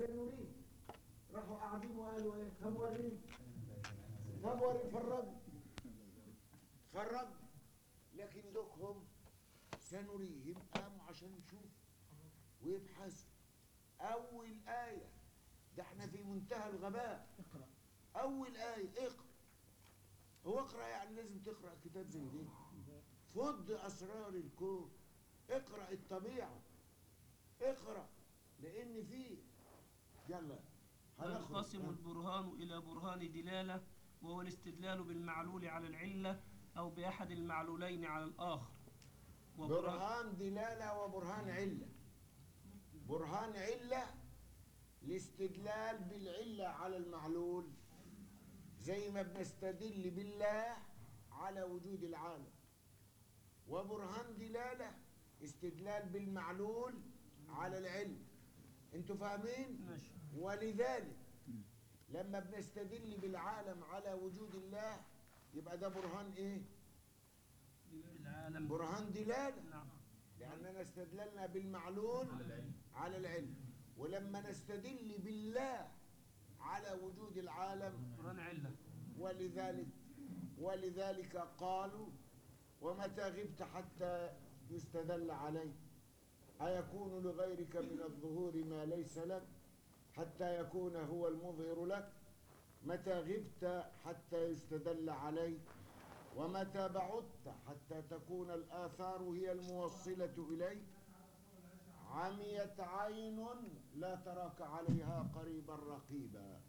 سنريه راحوا قاعدين وقالوا ايه طب وريني طب وريني فرجني فرجني لكن دوكهم سنريهم قاموا عشان يشوفوا ويبحثوا أول آية ده احنا في منتهى الغباء اقرأ أول آية اقرأ هو اقرأ يعني لازم تقرأ كتاب زي ده فض أسرار الكون اقرأ الطبيعة اقرأ لأن فيه يلا هنخرج. ينقسم البرهان إلى برهان دلالة وهو الاستدلال بالمعلول على العلة أو بأحد المعلولين على الآخر وبرهان برهان دلالة وبرهان علة برهان علة الاستدلال بالعلة على المعلول زي ما بنستدل بالله على وجود العالم وبرهان دلالة استدلال بالمعلول على العلم انتوا فاهمين ماشي ولذلك لما بنستدل بالعالم على وجود الله يبقى ده برهان ايه العالم برهان دلالة نعم لأننا استدللنا بالمعلول على العلم ولما نستدل بالله على وجود العالم برهان علة ولذلك ولذلك قالوا ومتى غبت حتى يستدل عليه أيكون لغيرك من الظهور ما ليس لك حتى يكون هو المظهر لك متى غبت حتى يستدل عليه ومتى بعدت حتى تكون الآثار هي الموصلة إليك عميت عين لا تراك عليها قريبا رقيبا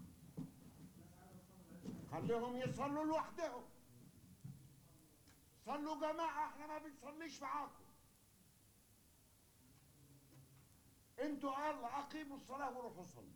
خليهم يصلوا لوحدهم صلوا جماعة احنا ما بنصليش معاكم انتوا الله اقيموا الصلاة وروحوا صلوا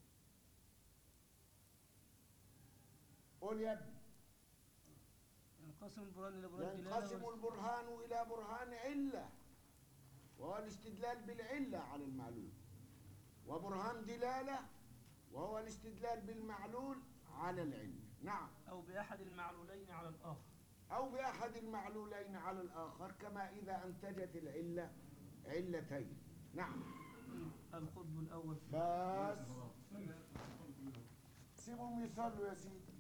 قول يا ابني ينقسم البرهان إلى برهان دلالة ينقسم البرهان إلى برهان علة وهو الاستدلال بالعلة على المعلول وبرهان دلالة وهو الاستدلال بالمعلول على العلة نعم أو بأحد المعلولين على الآخر أو بأحد المعلولين على الآخر كما إذا أنتجت العلة علتين نعم القطب الأول في بس سيبهم يصلوا يا سيدي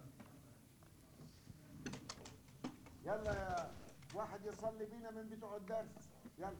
يلا يا واحد يصلي بينا من بتوع الدرس يلا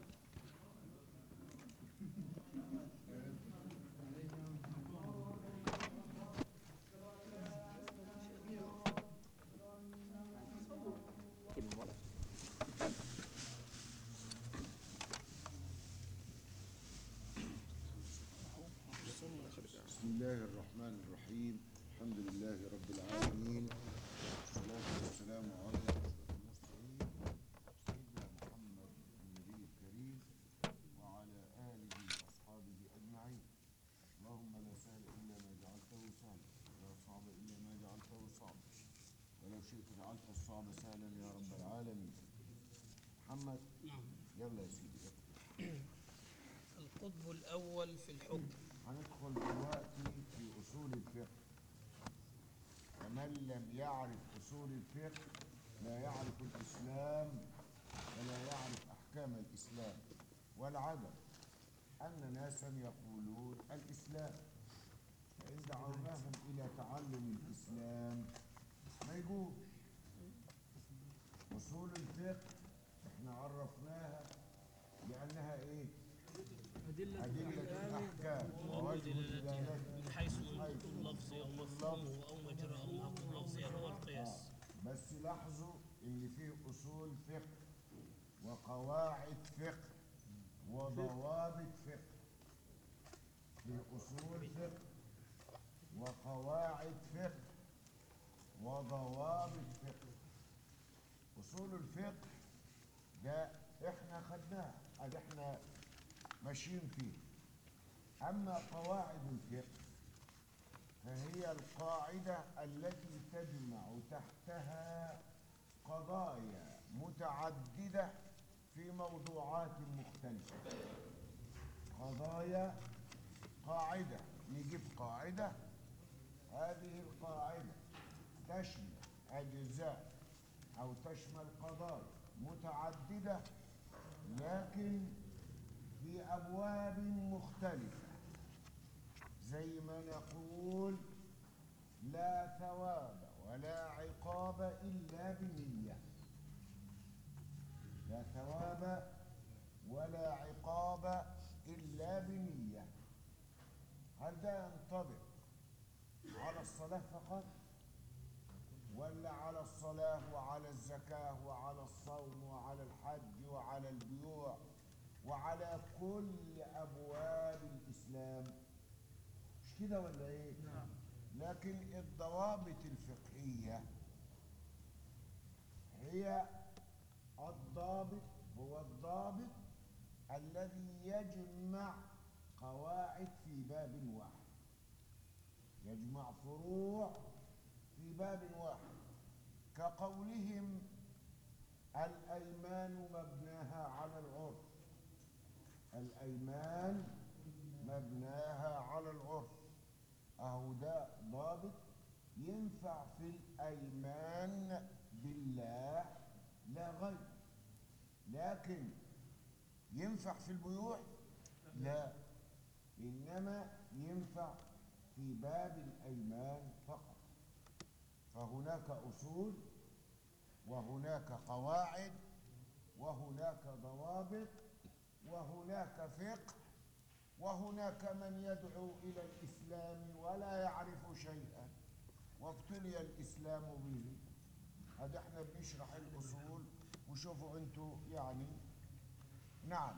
بسم الله الرحمن الرحيم الحمد لله رب العالمين والصلاة والسلام على أشرف المرسلين سيدنا محمد النبي الكريم وعلى آله وأصحابه أجمعين اللهم لا سهل إلا ما جعلته سهلا ولا صعب إلا ما جعلته صعبا ولو شئت جعلت الصعب سهلا يا رب العالمين محمد نعم يلا يا سيدي اقرأ. القطب الأول في الحكم هندخل دلوقتي في أصول الفقه ومن لم يعرف أصول الفقه لا يعرف الإسلام ولا يعرف أحكام الإسلام والعجب أن ناسا يقولون الإسلام فإن دعوناهم إلى تعلم الإسلام ما يجوز أصول الفقه احنا عرفناها بأنها إيه؟ أدلة أدلة الأحكام ووجه دلالتها من حيث منطق اللفظ أو مفهومه أو مجرى أو نهض اللفظ أو القياس بس لاحظوا ان فيه اصول فقه وقواعد فقه وضوابط فقه في اصول فقه وقواعد فقه وضوابط فقه اصول الفقه ده احنا خدناه ادي احنا ماشيين فيه اما قواعد الفقه فهي القاعدة التي تجمع تحتها قضايا متعددة في موضوعات مختلفة قضايا قاعدة نجيب قاعدة هذه القاعدة تشمل أجزاء أو تشمل قضايا متعددة لكن في أبواب مختلفة زي ما نقول لا ثواب ولا عقاب إلا بنية لا ثواب ولا عقاب إلا بنية هل ده ينطبق على الصلاة فقط ولا على الصلاة وعلى الزكاة وعلى الصوم وعلى الحج وعلى البيوع وعلى كل أبواب الإسلام مش كده ولا إيه؟ نعم لكن الضوابط الفقهية هي الضابط هو الضابط الذي يجمع قواعد في باب واحد يجمع فروع في باب واحد كقولهم الأيمان مبناها على العرف الأيمان مبناها على العرف أهو ده ضابط ينفع في الأيمان بالله لا غير لكن ينفع في البيوع لا إنما ينفع في باب الأيمان فقط فهناك أصول وهناك قواعد وهناك ضوابط وهناك فقه وهناك من يدعو إلى الإسلام ولا يعرف شيئا وابتلي الإسلام به هذا احنا بنشرح الأصول وشوفوا انتوا يعني نعم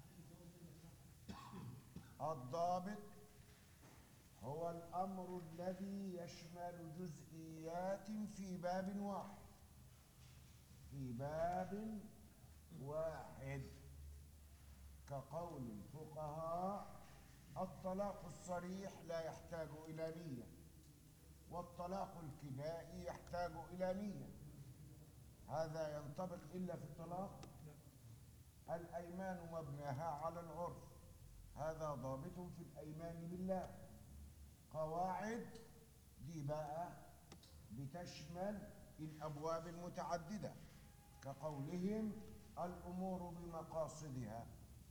الضابط هو الأمر الذي يشمل جزئيات في باب واحد في باب واحد كقول الفقهاء الطلاق الصريح لا يحتاج إلى نية والطلاق الكنائي يحتاج إلى نية هذا ينطبق إلا في الطلاق الأيمان مبناها على العرف هذا ضابط في الأيمان بالله قواعد دي بقى بتشمل الأبواب المتعددة كقولهم الأمور بمقاصدها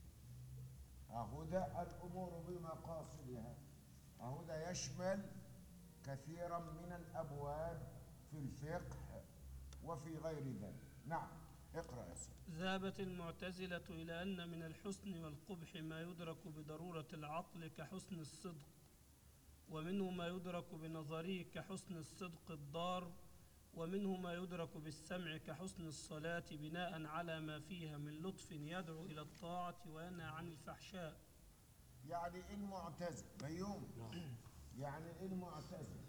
أهدى الأمور بمقاصدها أهدى يشمل كثيرا من الأبواب في الفقه وفي غير ذلك نعم اقرأ يا سيدي ذهبت المعتزلة إلى أن من الحسن والقبح ما يدرك بضرورة العقل كحسن الصدق ومنه ما يدرك بنظره كحسن الصدق الضار ومنه ما يدرك بالسمع كحسن الصلاة بناء على ما فيها من لطف يدعو إلى الطاعة وينهى عن الفحشاء يعني المعتزل بيوم يعني المعتزل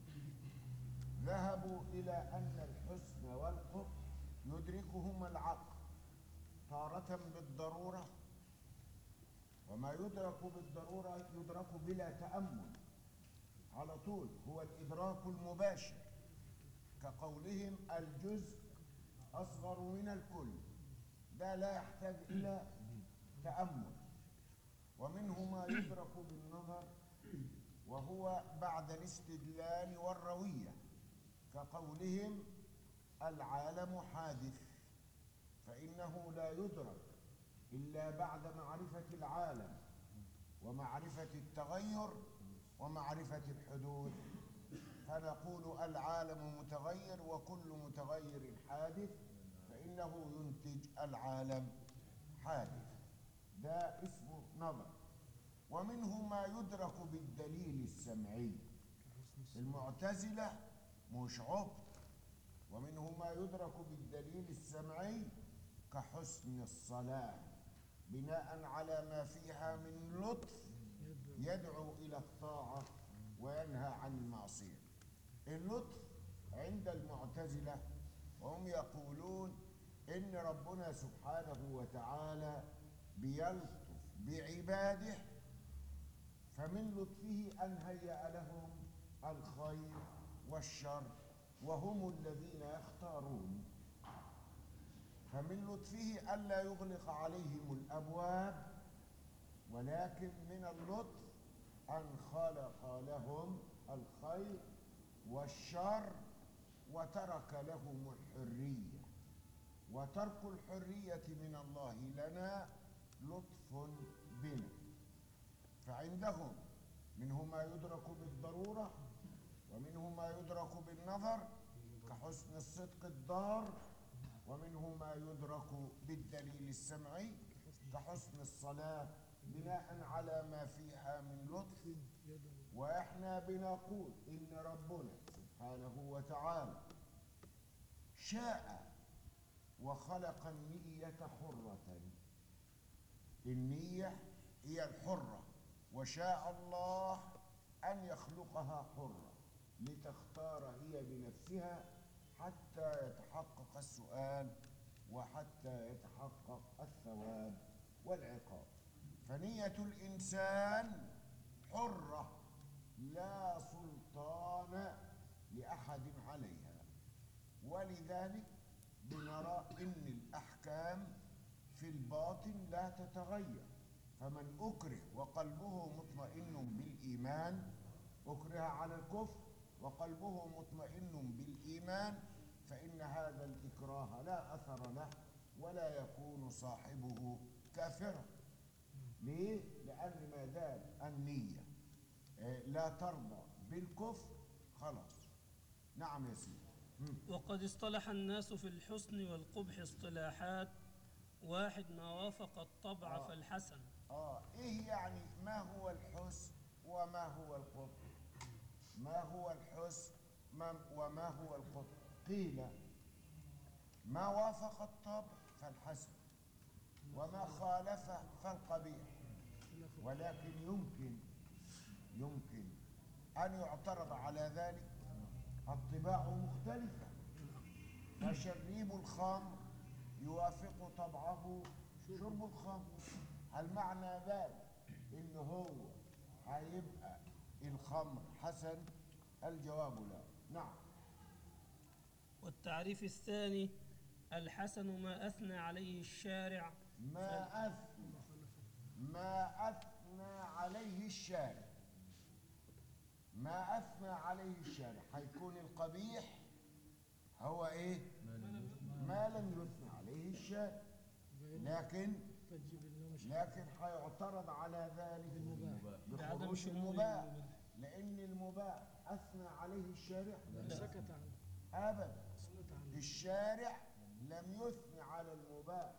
ذهبوا إلى أن الحسن والقبح يدركهما العقل تارة بالضرورة وما يدرك بالضرورة يدرك بلا تأمل على طول هو الإدراك المباشر كقولهم الجزء أصغر من الكل ده لا يحتاج إلى تأمل ومنه ما يدرك بالنظر وهو بعد الاستدلال والروية كقولهم العالم حادث فإنه لا يدرك إلا بعد معرفة العالم ومعرفة التغير ومعرفة الحدوث فنقول العالم متغير وكل متغير حادث فإنه ينتج العالم حادث ده اسمه نظر ومنه ما يدرك بالدليل السمعي المعتزلة مش عبط ومنه ما يدرك بالدليل السمعي كحسن الصلاة بناء على ما فيها من لطف يدعو إلى الطاعة وينهى عن المعصية اللطف عند المعتزلة وهم يقولون إن ربنا سبحانه وتعالى بيلطف بعباده فمن لطفه أن هيأ لهم الخير والشر وهم الذين يختارون فمن لطفه ألا يغلق عليهم الأبواب ولكن من اللطف أن خلق لهم الخير والشر وترك لهم الحرية وترك الحرية من الله لنا لطف بنا فعندهم منه ما يدرك بالضرورة ومنه ما يدرك بالنظر كحسن الصدق الضار ومنه ما يدرك بالدليل السمعي كحسن الصلاة بناء على ما فيها من لطف واحنا بنقول ان ربنا سبحانه وتعالى شاء وخلق النية حرة النية هي الحرة وشاء الله أن يخلقها حرة لتختار هي بنفسها حتى يتحقق السؤال وحتى يتحقق الثواب والعقاب فنية الإنسان حرة لا سلطان لأحد عليها ولذلك بنرى ان الاحكام في الباطن لا تتغير فمن اكره وقلبه مطمئن بالايمان اكره على الكفر وقلبه مطمئن بالايمان فان هذا الاكراه لا اثر له ولا يكون صاحبه كافرا ليه لان ما دام النيه آه، لا ترضى بالكفر خلاص نعم يا سيدي مم. وقد اصطلح الناس في الحسن والقبح اصطلاحات واحد ما وافق الطبع آه. فالحسن آه إيه يعني ما هو الحسن وما هو القبح ما هو الحسن ما وما هو القبح قيل ما وافق الطبع فالحسن وما خالفه فالقبيح ولكن يمكن يمكن أن يعترض على ذلك الطباع مختلفة فشريب الخمر يوافق طبعه شرب الخمر هل معنى ذلك إن هو هيبقى الخمر حسن الجواب لا نعم والتعريف الثاني الحسن ما أثنى عليه الشارع ما أثنى ما أثنى عليه الشارع ما أثنى عليه الشارع هيكون القبيح هو إيه ما لم يثنى عليه الشارع لكن لكن هيعترض على ذلك بعدم بخروج شمول المباح المباح. لأن المباح أثنى عليه الشارع سكت عنه أبدا سكت عنه الشارع لم يثني على المباح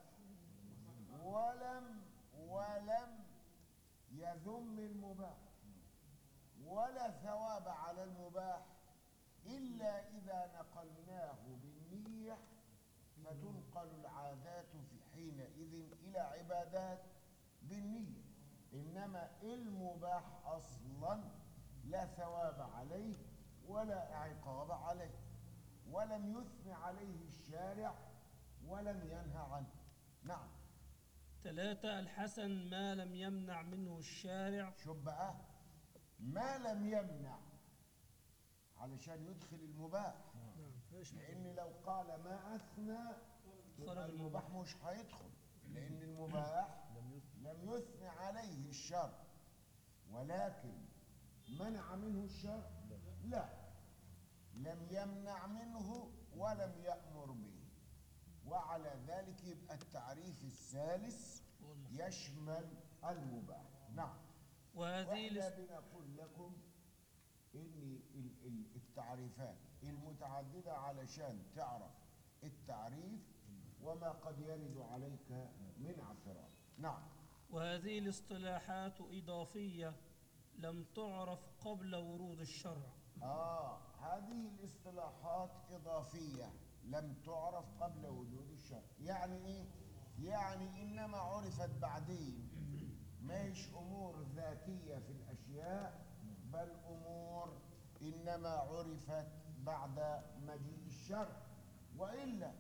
ولم ولم يذم المباح ولا ثواب على المباح إلا إذا نقلناه بالنية فتنقل العادات في حينئذ إلى عبادات بالنية إنما المباح أصلا لا ثواب عليه ولا عقاب عليه ولم يثن عليه الشارع ولم ينهى عنه نعم ثلاثة الحسن ما لم يمنع منه الشارع شوف بقى ما لم يمنع علشان يدخل المباح نعم فيش لان لو قال ما اثنى يبقى خرج المباح مش هيدخل لان المباح لم يثني عليه الشر ولكن منع منه الشر لا لم يمنع منه ولم يأمر به وعلى ذلك يبقى التعريف الثالث هو المفروض. يشمل المباح نعم وهذه واحنا الاس- بنقول لكم ان ال- ال- التعريفات المتعدده علشان تعرف التعريف وما قد يرد عليك من اعتراض نعم وهذه الاصطلاحات إضافية لم تعرف قبل ورود الشرع اه هذه الاصطلاحات اضافيه لم تعرف قبل وجود الشرع يعني ايه يعني انما عرفت بعدين مش امور ذاتيه في الاشياء بل امور انما عرفت بعد مجيء الشرع والا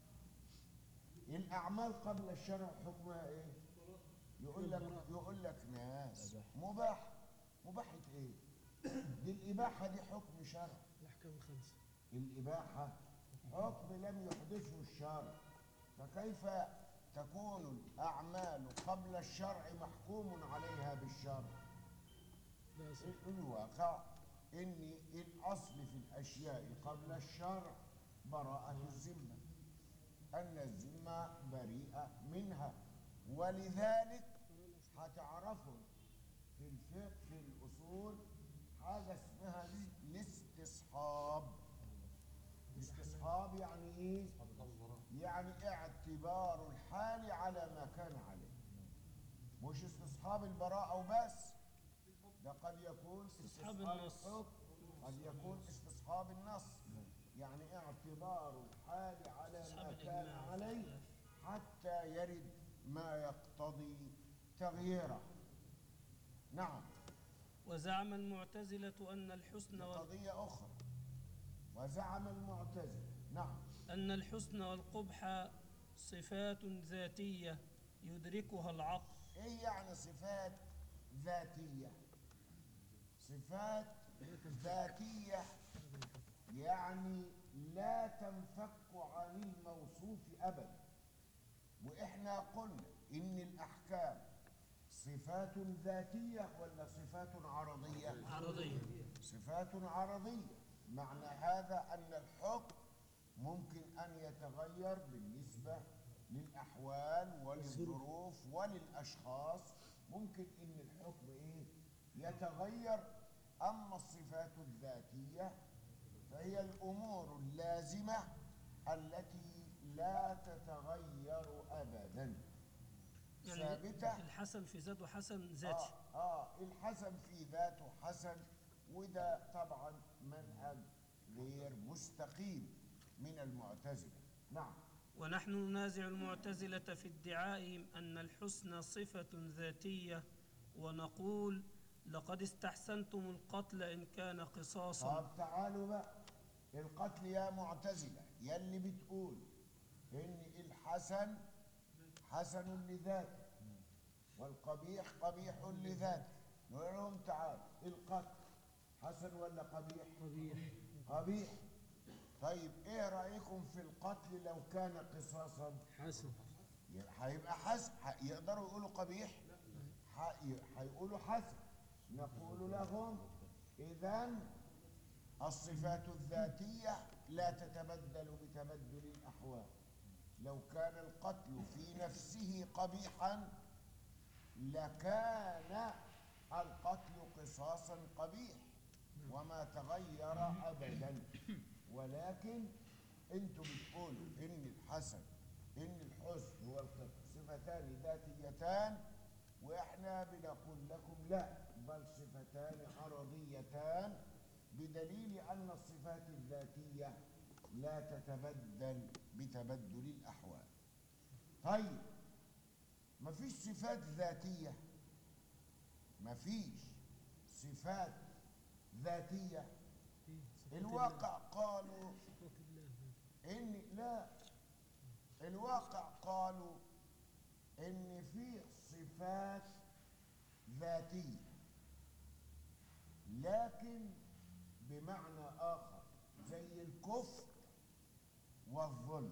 الاعمال قبل الشرع حكمها ايه يقول لك يقول لك ناس مباح مباحة ايه دي الاباحه دي حكم شرع الأحكام الخمسة الإباحة حكم لم يحدثه الشرع فكيف تكون الأعمال قبل الشرع محكوم عليها بالشرع لا صح الواقع إن الأصل في الأشياء قبل الشرع براءة الذمة أن الذمة بريئة منها ولذلك هتعرفوا في الفقه في الأصول بتقول حاجة اسمها الاستصحاب الاستصحاب يعني ايه؟ يعني اعتبار الحال على ما كان عليه مش استصحاب البراءة وبس ده قد يكون استصحاب استصحاب النص. الحكم قد يكون استصحاب النص يعني اعتبار الحال على استصحاب ما كان الإجماع. عليه حتى يرد ما يقتضي تغييره نعم وزعم المعتزلة أن الحسن وال... قضية أخرى وزعم المعتزلة نعم أن الحسن والقبح صفات ذاتية يدركها العقل ايه يعني صفات ذاتية صفات ذاتية يعني لا تنفك عن الموصوف أبدا وإحنا قلنا إن الأحكام صفات ذاتية ولا صفات عرضية عرضية صفات عرضية معنى هذا أن الحكم ممكن أن يتغير بالنسبة للأحوال وللظروف وللأشخاص ممكن أن الحكم إيه يتغير أما الصفات الذاتية فهي الأمور اللازمة التي لا تتغير أبدا يعني ثابتة الحسن في ذاته حسن ذاتي آه, آه الحسن في ذاته حسن وده طبعا منهج غير مستقيم من المعتزلة نعم ونحن ننازع المعتزلة في ادعائهم أن الحسن صفة ذاتية ونقول لقد استحسنتم القتل إن كان قصاصا طب تعالوا بقى القتل يا معتزلة يلي بتقول إن الحسن حسن لذاته والقبيح قبيح لذاته نقول لهم تعالوا القتل حسن ولا قبيح؟ قبيح قبيح طيب ايه رايكم في القتل لو كان قصاصا حسن هيبقى حسن ح- يقدروا يقولوا قبيح ح- ي- هيقولوا حسن نقول لهم اذا الصفات الذاتيه لا تتبدل بتبدل الاحوال لو كان القتل في نفسه قبيحا لكان القتل قصاصا قبيح وما تغير ابدا ولكن انتم بتقولوا ان الحسن ان الحسن والقتل صفتان ذاتيتان واحنا بنقول لكم لا بل صفتان عرضيتان بدليل ان الصفات الذاتيه لا تتبدل بتبدل الاحوال طيب مفيش صفات ذاتيه مفيش صفات ذاتيه في صفات الواقع قالوا الله. صفات الله ان لا الواقع قالوا ان في صفات ذاتيه لكن بمعنى اخر زي الكفر والظلم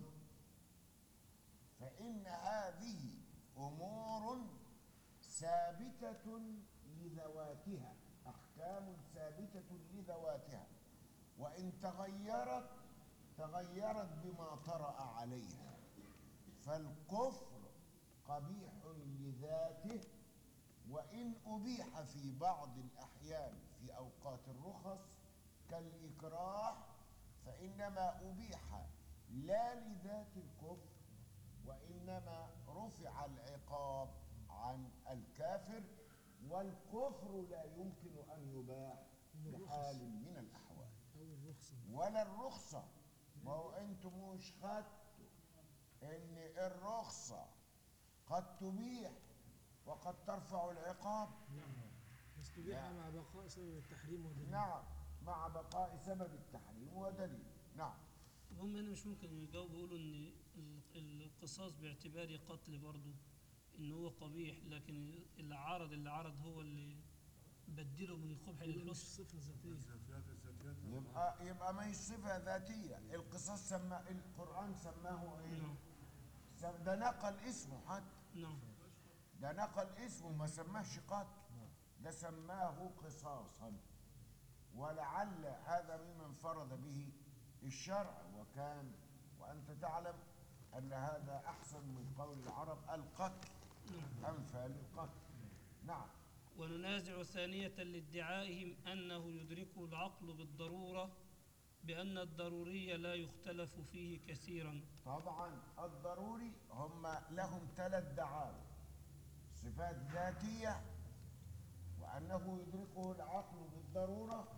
فان هذه امور ثابته لذواتها احكام ثابته لذواتها وان تغيرت تغيرت بما طرأ عليها فالكفر قبيح لذاته وإن أبيح في بعض الأحيان في أوقات الرخص كالإكراه فإنما أبيح لا لذات الكفر وإنما رفع العقاب عن الكافر والكفر لا يمكن أن يباح من الرخص. بحال من الأحوال أو الرخصة ولا الرخصة ما هو انتم مش خدتوا ان الرخصة قد تبيح وقد ترفع العقاب نعم بس تبيح نعم. مع بقاء سبب التحريم ودليل نعم مع بقاء سبب التحريم ودليل نعم هم هنا مش ممكن يجاوبوا يقولوا ان ال- القصاص باعتباره قتل برضه ان هو قبيح لكن اللي عارض اللي عرض هو اللي بدله من القبح هي مش للحسن صفة ذاتية يبقى يبقى ما هي صفة ذاتية القصاص سمى القرآن سماه ايه نعم سم- ده نقل اسمه حتى نعم ده نقل اسمه ما سماهش قتل ده سماه قصاصا ولعل هذا مما انفرد به الشرع وكان وانت تعلم ان هذا احسن من قول العرب القتل نعم امثال القتل نعم وننازع ثانية لادعائهم أنه يدركه العقل بالضرورة بأن الضروري لا يختلف فيه كثيرا طبعا الضروري هم لهم ثلاث دعاوى صفات ذاتية وأنه يدركه العقل بالضرورة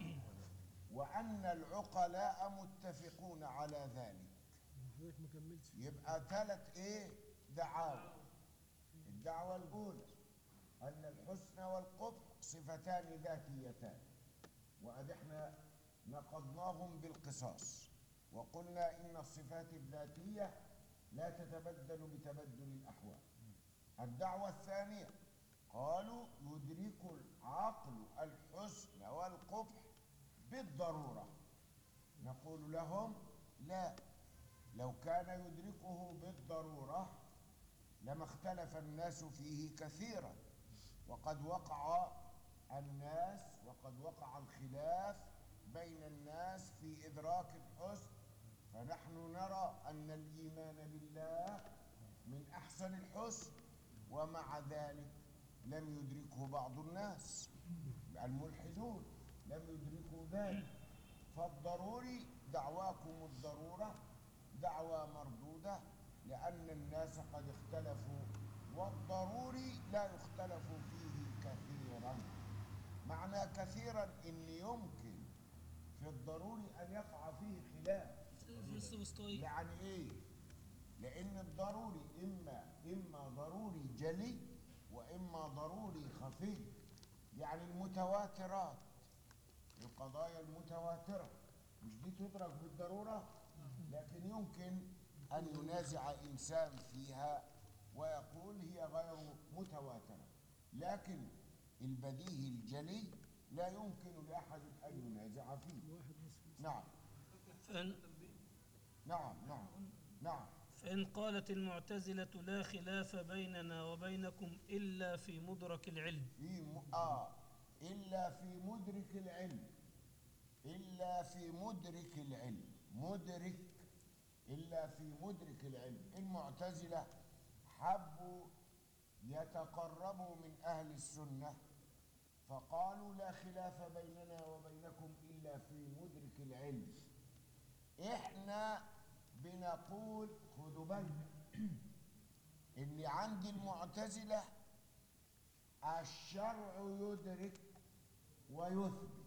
وأن العقلاء متفقون على ذلك حضرتك ما كملتش يبقى ثلاث ايه دعاوى الدعوة الأولى أن الحسن والقبح صفتان ذاتيتان وأد احنا نقضناهم بالقصاص وقلنا إن الصفات الذاتية لا تتبدل بتبدل الأحوال الدعوة الثانية قالوا يدرك العقل الحسن والقبح بالضرورة نقول لهم لا لو كان يدركه بالضرورة لما اختلف الناس فيه كثيرا وقد وقع الناس وقد وقع الخلاف بين الناس في إدراك الحسن فنحن نرى أن الإيمان بالله من أحسن الحسن ومع ذلك لم يدركه بعض الناس الملحدون لم يدركوا ذلك فالضروري دعواكم الضرورة دعوى مردودة لأن الناس قد اختلفوا والضروري لا يختلف فيه كثيرا معنى كثيرا إن يمكن في الضروري أن يقع فيه خلاف السوستوي يعني ايه لان الضروري اما اما ضروري جلي واما ضروري خفي يعني المتواترات القضايا المتواتره مش دي تدرك بالضروره لكن يمكن ان ينازع انسان فيها ويقول هي غير متواتره لكن البديهي الجلي لا يمكن لاحد ان ينازع فيه واحد نصف نعم فإن, نعم نعم نعم فإن قالت المعتزلة لا خلاف بيننا وبينكم إلا في مدرك العلم في م... آه إلا في مدرك العلم إلا في مدرك العلم مدرك إلا في مدرك العلم المعتزلة حبوا يتقربوا من أهل السنة فقالوا لا خلاف بيننا وبينكم إلا في مدرك العلم إحنا بنقول خدوا بالكم إن عند المعتزلة الشرع يدرك ويثبت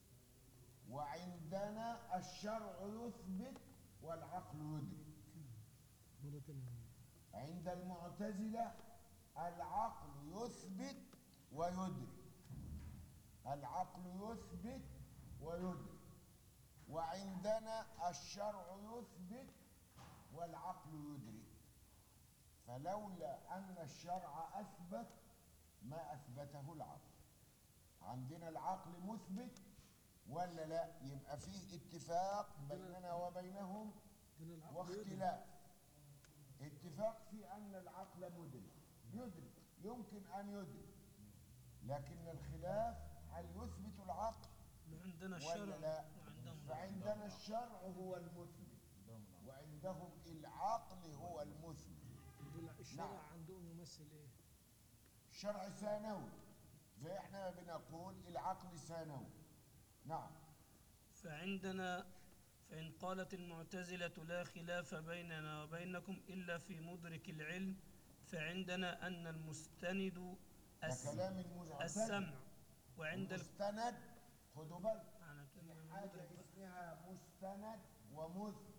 وعندنا الشرع يثبت والعقل يدرك مرة تانية عند المعتزلة العقل يثبت ويدرك العقل يثبت ويدرك وعندنا الشرع يثبت والعقل يدرك فلولا أن الشرع أثبت ما أثبته العقل عندنا العقل مثبت ولا لا يبقى فيه اتفاق بيننا وبينهم كان العقل يدرك. واختلاف اتفاق في أن العقل مدرك يدرك يمكن أن يدرك لكن الخلاف هل يثبت العقل عندنا ولا الشرع لا وعندهم فعندنا الشرع هو المثبت وعندهم العقل هو المثبت دول الشرع نعم. عندهم يمثل ايه؟ الشرع ثانوي زي احنا ما بنقول العقل ثانوي نعم فعندنا فإن قالت المعتزلة لا خلاف بيننا وبينكم إلا في مدرك العلم فعندنا أن المستند ده الس- كلام المعتزلة السمع وعند ال... المستند خدوا بالكم معنى في كلمة حاجة مدرك بقى. اسمها مستند ومثبت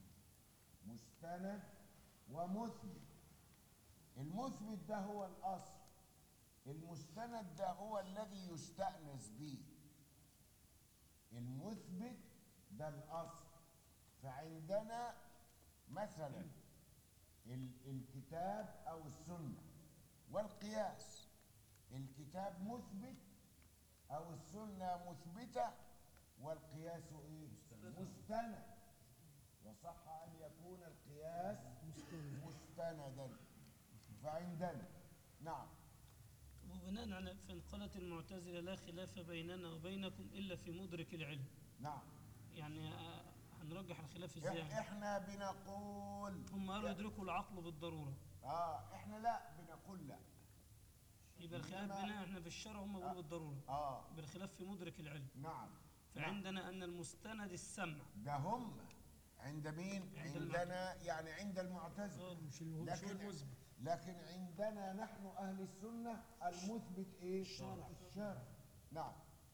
مستند ومثبت المثبت ده هو الأصل المستند ده هو الذي يستأنس به المثبت ده الأصل فعندنا مثلا ال- الكتاب أو السنة والقياس الكتاب مثبت أو السنة مثبتة والقياس إيه؟ مستند وصح أن يكون القياس مستند مستندا فعندنا نعم وبناء على فإن قالت المعتزلة لا خلاف بيننا وبينكم إلا في مدرك العلم نعم يعني آه، هنرجح الخلاف ازاي إح- احنا بنقول هم قالوا يدركوا العقل بالضرورة اه احنا لا بنقول لا يبقى الخلاف إنما- بيننا احنا في الشرع هم بيقولوا بالضروره اه بالخلاف في مدرك العلم نعم فعندنا ان المستند السمع ده هم عند مين؟ عند عندنا يعني عند المعتزلة مش الم- مش هو لكن المثبت لكن عندنا نحن أهل السنة المثبت إيه؟ الشرع الشرع نعم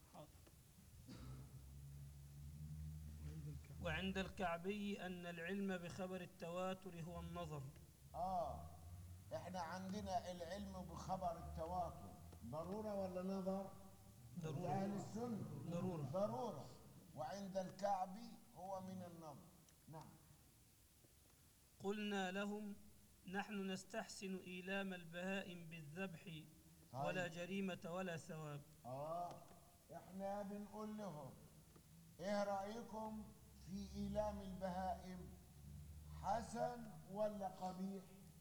عند الكعبة وعند الكعبي ان العلم بخبر التواتر هو النظر آه إحنا عندنا العلم بخبر التواتر ضرورة ولا نظر؟ ضرورة. أهل السنة ضرورة. ضرورة وعند الكعبي هو من النظر نعم قلنا لهم نحن نستحسن إيلام البهائم بالذبح ولا جريمة ولا ثواب آه إحنا بنقول لهم إيه رأيكم في إيلام البهائم حسن ولا قبيح؟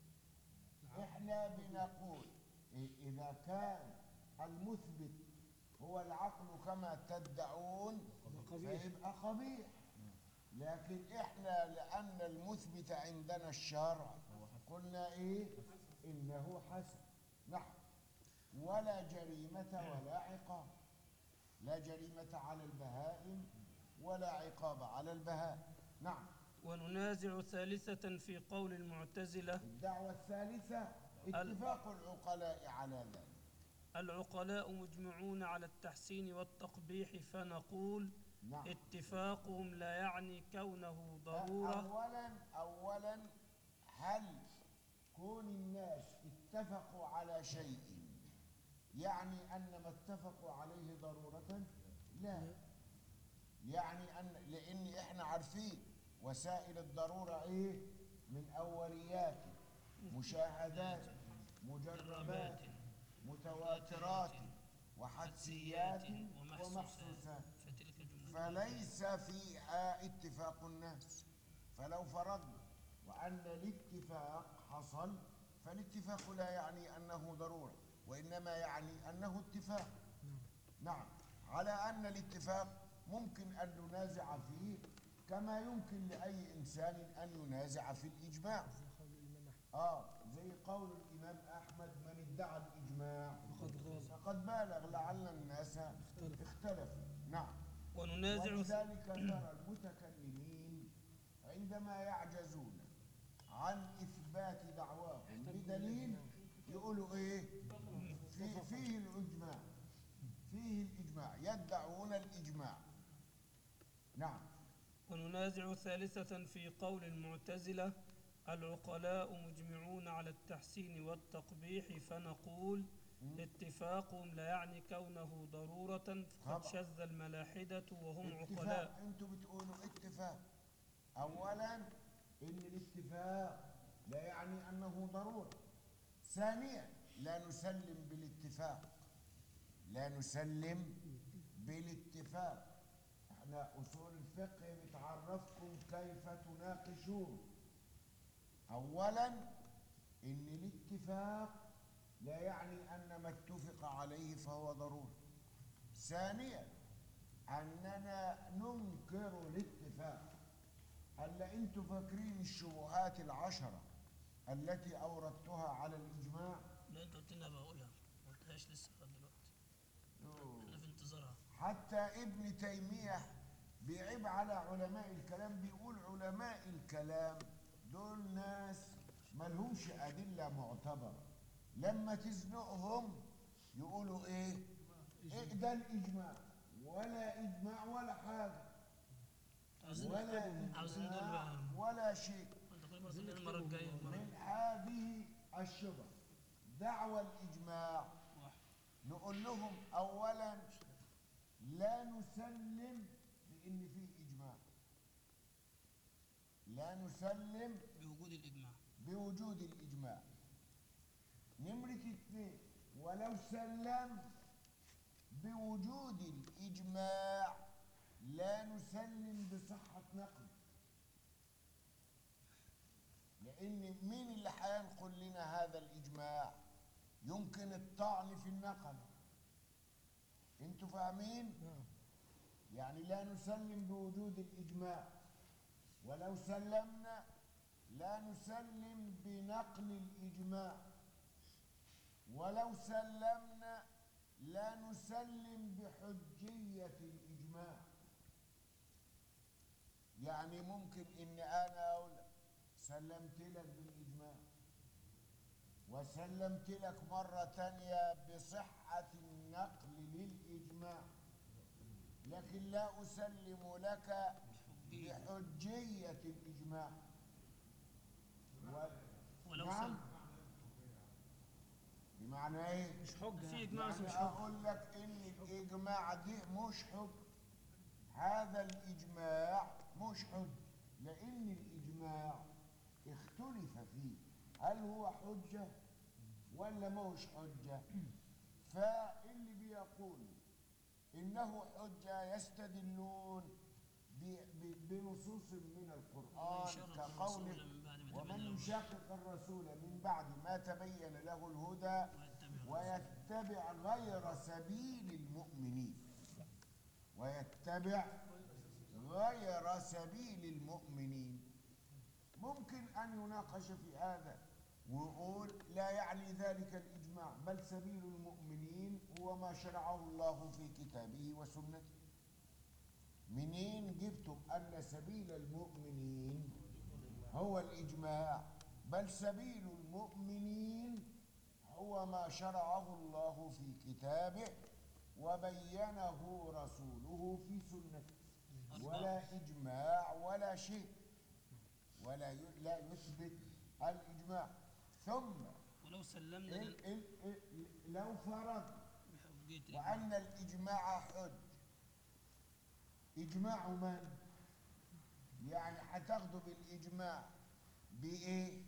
إحنا بنقول إ- إذا كان المثبت هو العقل كما تدعون قبيح. فيبقى قبيح لكن إحنا لأن المثبت عندنا الشرع قلنا إيه؟ إنه حسن نحن ولا جريمة ولا عقاب لا جريمة على البهائم ولا عقاب على البهائم نعم وننازع ثالثة في قول المعتزلة الدعوة الثالثة اتفاق العقلاء على ذلك العقلاء مجمعون على التحسين والتقبيح فنقول نعم اتفاقهم لا يعني كونه ضرورة أولا أولا هل كون الناس اتفقوا على شيء يعني أن ما اتفقوا عليه ضرورة لا يعني أن لأن إحنا عارفين وسائل الضرورة إيه من أوليات مشاهدات مجربات متواترات وحدسيات ومحسوسات فتلك جملة فليس فيها اتفاق الناس فلو فرضنا وأن الاتفاق حصل فالاتفاق لا يعني أنه ضرورة وإنما يعني أنه اتفاق نعم على أن الاتفاق ممكن أن ننازع فيه كما يمكن لأي إنسان أن ينازع في الإجماع زي قول الإمام أحمد آه زي قول الإمام أحمد من ادعى الإجماع فقد غاب فقد بالغ لعل الناس اختلفوا نعم وننازع ولذلك ترى المتكلمين عندما يعجزون عن إثبات دعواهم بدليل يقولوا إيه في فيه الإجماع فيه الإجماع يدعون الإجماع نعم وننازع ثالثة في قول المعتزلة العقلاء مجمعون على التحسين والتقبيح فنقول اتفاقهم لا يعني كونه ضرورة طبعا. فقد شذ الملاحدة وهم اتفاق عقلاء انتوا بتقولوا اتفاق اولا ان الاتفاق لا يعني انه ضروره ثانيا لا نسلم بالاتفاق لا نسلم بالاتفاق احنا اصول الفقه بتعرفكم كيف تناقشون اولا ان الاتفاق لا يعني ان ما اتفق عليه فهو ضروري ثانيا أننا ننكر الاتفاق هلا أنتوا فاكرين الشبهات العشرة التي أوردتها على الإجماع لا انت قلت لنا بقولها ما قلتهاش لسه لغاية دلوقتي احنا في انتظارها حتى ابن تيمية بيعيب على علماء الكلام بيقول علماء الكلام دول ناس ملهمش أدلة معتبرة لما تزنقهم يقولوا إيه؟ إيه ده الإجماع ولا إجماع ولا حاجة عاوزين ولا نكتبهم عاوزين دول إجماع بقى ولا شيء انت قول مرة المرة الجاية المرة من هذه الشبه دعوى الإجماع نقول لهم أولا لا نسلم بأن فيه إجماع لا نسلم بوجود الإجماع بوجود الإجماع نمرة اثنين ولو سلم بوجود الإجماع لا نسلم بصحة نقل لأن مين اللي هينقل لنا هذا الإجماع يمكن الطعن في النقل انتوا فاهمين نعم يعني لا نسلم بوجود الإجماع ولو سلمنا لا نسلم بنقل الإجماع ولو سلمنا لا نسلم بحجية الإجماع يعني ممكن إن أنا أقول لك سلمت لك بالإجماع وسلمت لك مرة تانية بصحة النقل للإجماع لكن لا أسلم لك بحجية الإجماع و... ولو نعم سلم بمعنى إيه؟ مش حجة في إجماع بس يعني مش حجة أقول لك إن الإجماع دي مش حج هذا الإجماع مش حج لأن الإجماع اختلف فيه هل هو حجة ولا ما هوش حجة فاللي بيقول إنه حجة يستدلون ب- ب- بنصوص من القرآن يشرف كقول الرسول من بعد ما ومن تبين له يشاقق الرسول من بعد ما تبين له الهدى ويتبع غير سبيل المؤمنين ويتبع غير سبيل المؤمنين ممكن أن يناقش في هذا ويقول لا يعني ذلك الإجماع بل سبيل المؤمنين هو ما شرعه الله في كتابه وسنته منين جبتم أن سبيل المؤمنين هو الإجماع بل سبيل المؤمنين هو ما شرعه الله في كتابه وبينه رسوله في سنته ولا إجماع ولا شيء ولا ي- لا يثبت الإجماع ثم ولو سلمنا ال- ال- ال- لو فرض بحجية وأن الإجماع حج إجماع من؟ يعني هتاخده بالإجماع بإيه؟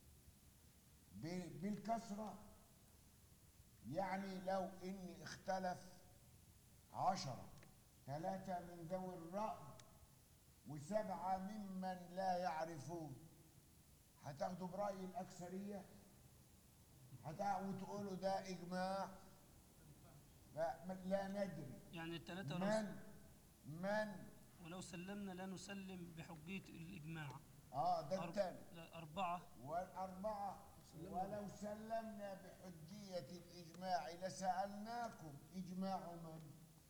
ب- بالكسرة يعني لو إن اختلف عشرة ثلاثة من ذوي الرأي وسبعة ممن لا يعرفون هتاخدوا برأي الأكثرية هتع- وتقولوا ده إجماع لا, لا ندري يعني الثلاثة ولو, من من ولو سلمنا لا نسلم بحجية الإجماع اه ده أرب- الثالث لا، أربعة والأربعة ولو سلمنا بحجية الإجماع لسألناكم إجماع من؟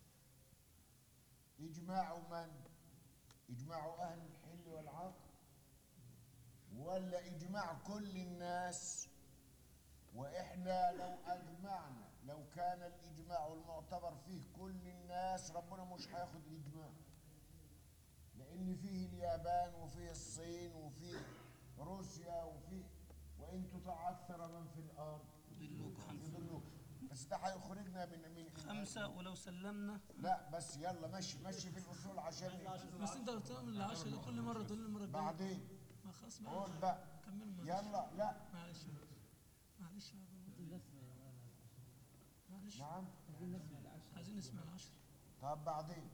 إجماع من؟ إجماع أهل الحل والعقل ولا إجماع كل الناس وإحنا لو أجمعنا لو كان الإجماع المعتبر فيه كل الناس ربنا مش هياخد الإجماع لأن فيه اليابان وفيه الصين وفيه روسيا وفيه وإن تطع أكثر من في الأرض يضلوك خمسة يضلوك بس ده هيخرجنا من من من- خمسة ولو سلمنا لا بس يلا مشي مشي في الأصول عشان بس انت بتعمل العشرة ده كل مرة تقول لي المرة الجاية بعدين ما خلاص بقى قول بقى كمل معلش يلا لا معلش معلش يا أبو. معلش نعم عايزين نسمع العشرة طب بعدين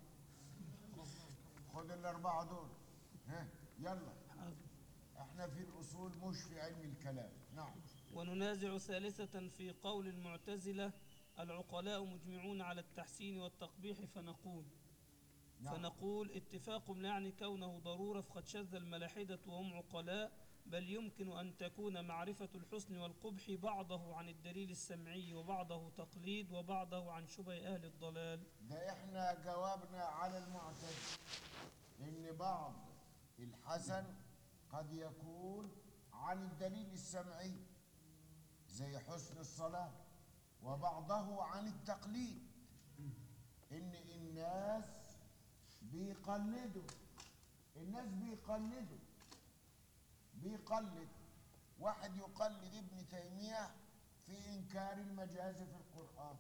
خد الأربعة دول ها يلا حاضر. احنا في الأصول مش في علم الكلام نعم وننازع ثالثة في قول المعتزلة العقلاء مجمعون على التحسين والتقبيح فنقول نعم. فنقول اتفاق لا يعني كونه ضرورة فقد شذ الملاحدة وهم عقلاء بل يمكن أن تكون معرفة الحسن والقبح بعضه عن الدليل السمعي وبعضه تقليد وبعضه عن شبه أهل الضلال ده احنا جاوبنا على المعتزلة ان بعض الحسن قد يكون عن الدليل السمعي زي حسن الصلاة وبعضه عن التقليد ان الناس بيقلدوا الناس بيقلدوا بيقلد واحد يقلد ابن تيمية في إنكار المجاز في القرآن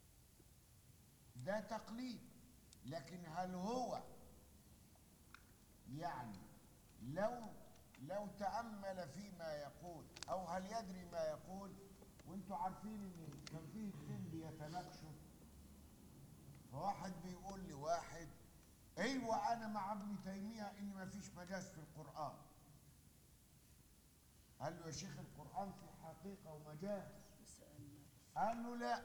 ده تقليد لكن هل هو يعني لو لو تأمل فيما يقول أو هل يدري ما يقول وانتوا عارفين ان كان فيه اتنين بيتناقشوا فواحد بيقول لواحد ايوه انا مع ابن تيميه ان ما فيش مجاز في القران قال له يا شيخ القران في حقيقه ومجاز قال له لا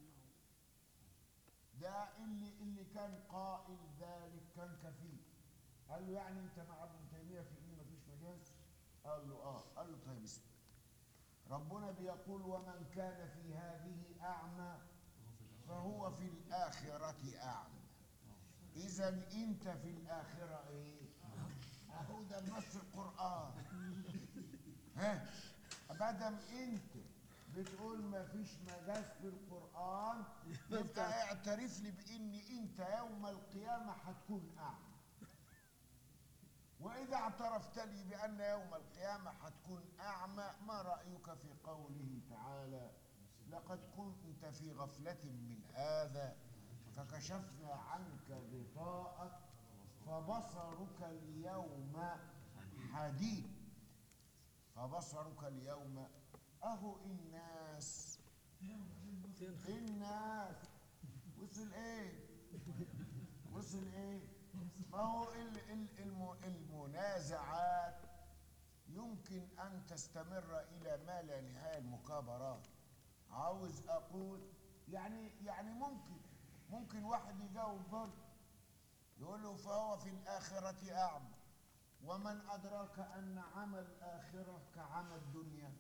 ده اللي اللي كان قائل ذلك كان كفيل قال له يعني انت مع ابن تيميه في ان مفيش مجاز قال له اه قال له طيب اسمع ربنا بيقول ومن كان في هذه أعمى فهو في الآخرة أعمى إذا أنت في الآخرة إيه؟ أهو ده نص القرآن ها بدم أنت بتقول ما فيش مجاز في القرآن يبقى اعترف لي بإن أنت يوم القيامة هتكون أعمى وإذا اعترفت لي بأن يوم القيامة هتكون أعمى ما رأيك في قوله تعالى لقد كنت في غفلة من هذا فكشفنا عنك غطاءك فبصرك اليوم حديد فبصرك اليوم أهو الناس الناس وصل ايه وصل ايه ما هو ال- ال- الم- المنازعات يمكن ان تستمر الى ما لا نهايه المكابرات عاوز اقول يعني يعني ممكن ممكن واحد يجاوب برضه يقول له فهو في الاخره اعمى ومن ادراك ان عمى الاخره كعمى الدنيا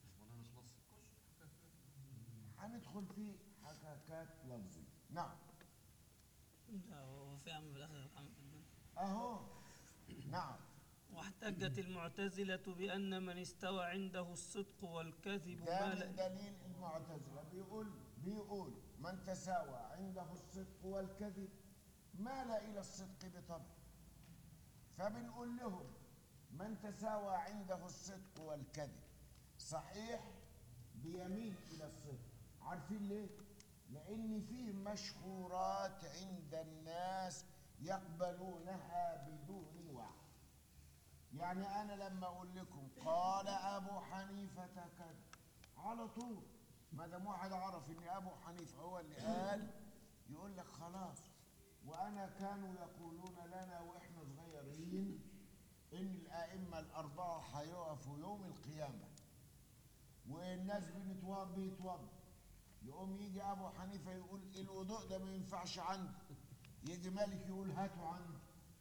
هندخل في حكاكات لفظيه نعم لا هو في عمل في الآخرة عمل في الدنيا اهو نعم واحتجت المعتزلة بأن من استوى عنده الصدق والكذب ده ما من لا دليل المعتزله بيقول بيقول من تساوى عنده الصدق والكذب مال الى الصدق بطبع فبنقول لهم من تساوى عنده الصدق والكذب صحيح بيميل الى الصدق عارفين ليه لان فيه مشهورات عند الناس يقبلونها بدون وعي يعني انا لما اقول لكم قال ابو حنيفه كذا على طول ما دام واحد عرف ان ابو حنيفه هو اللي قال يقول لك خلاص وانا كانوا يقولون لنا واحنا صغيرين ان الائمه الاربعه هيقفوا يوم القيامه والناس بنتوضى بيتوضى يقوم يجي ابو حنيفه يقول الوضوء ده ما ينفعش عندي يجي مالك يقول هاتوا عندي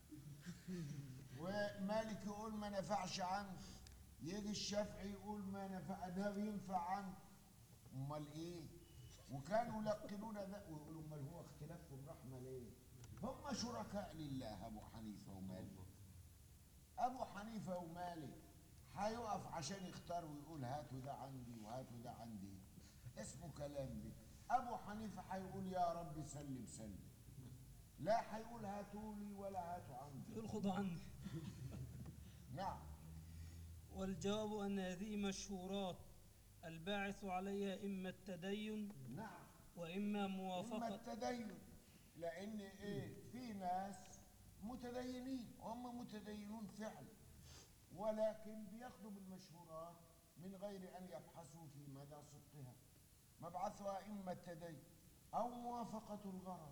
ومالك يقول ما نفعش عنه يجي الشافعي يقول ما نفع ده بينفع عنه امال ايه وكانوا يلقنون ده ويقولوا امال هو اختلافهم رحمه ليه هم شركاء لله ابو حنيفه ومالك ابو حنيفه ومالك هيقف عشان يختار ويقول هاتوا ده عندي وهاتوا ده عندي اسمه كلام ده ابو حنيفه هيقول يا رب سلم سلم لا هيقول هاتوا لي ولا هاتوا عندي يقول خذوا عني نعم والجواب أن هذه مشهورات الباعث عليها إما التدين نعم وإما إما موافقة التدين لأن إيه في ناس متدينين هم متدينون فعلا ولكن بياخدوا بالمشهورات من غير أن يبحثوا في مدى صدقها مبعثها إما التدين أو موافقة الغرض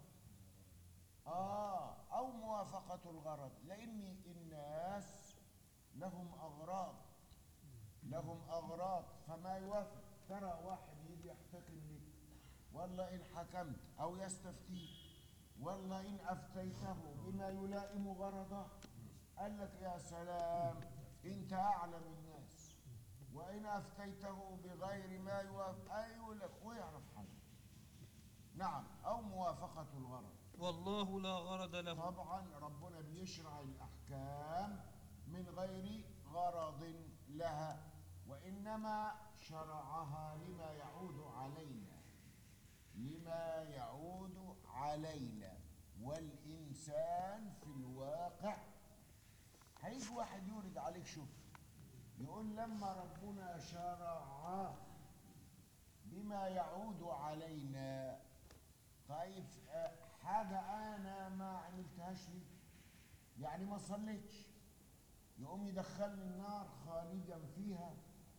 آه أو موافقة الغرض لأن الناس لهم أغراض لهم أغراض فما يوافق ترى واحد يجي يحتكم لك والله إن حكمت أو يستفتيك والله إن أفتيته بما يلائم غرضه قال لك يا سلام أنت أعلم الناس وإن أفتيته بغير ما يوافق أيوة لك ويعرف حاجة نعم أو موافقة الغرض والله لا غرض له طبعا ربنا بيشرع الأحكام من غير غرض لها وإنما شرعها لما يعود علينا لما يعود علينا والإنسان في الواقع هيجي واحد يورد عليك شوف يقول لما ربنا شرع بما يعود علينا طيب آه، حاجة أنا ما عملتهاش لي يعني ما صليتش يقوم يدخلني النار خالدا فيها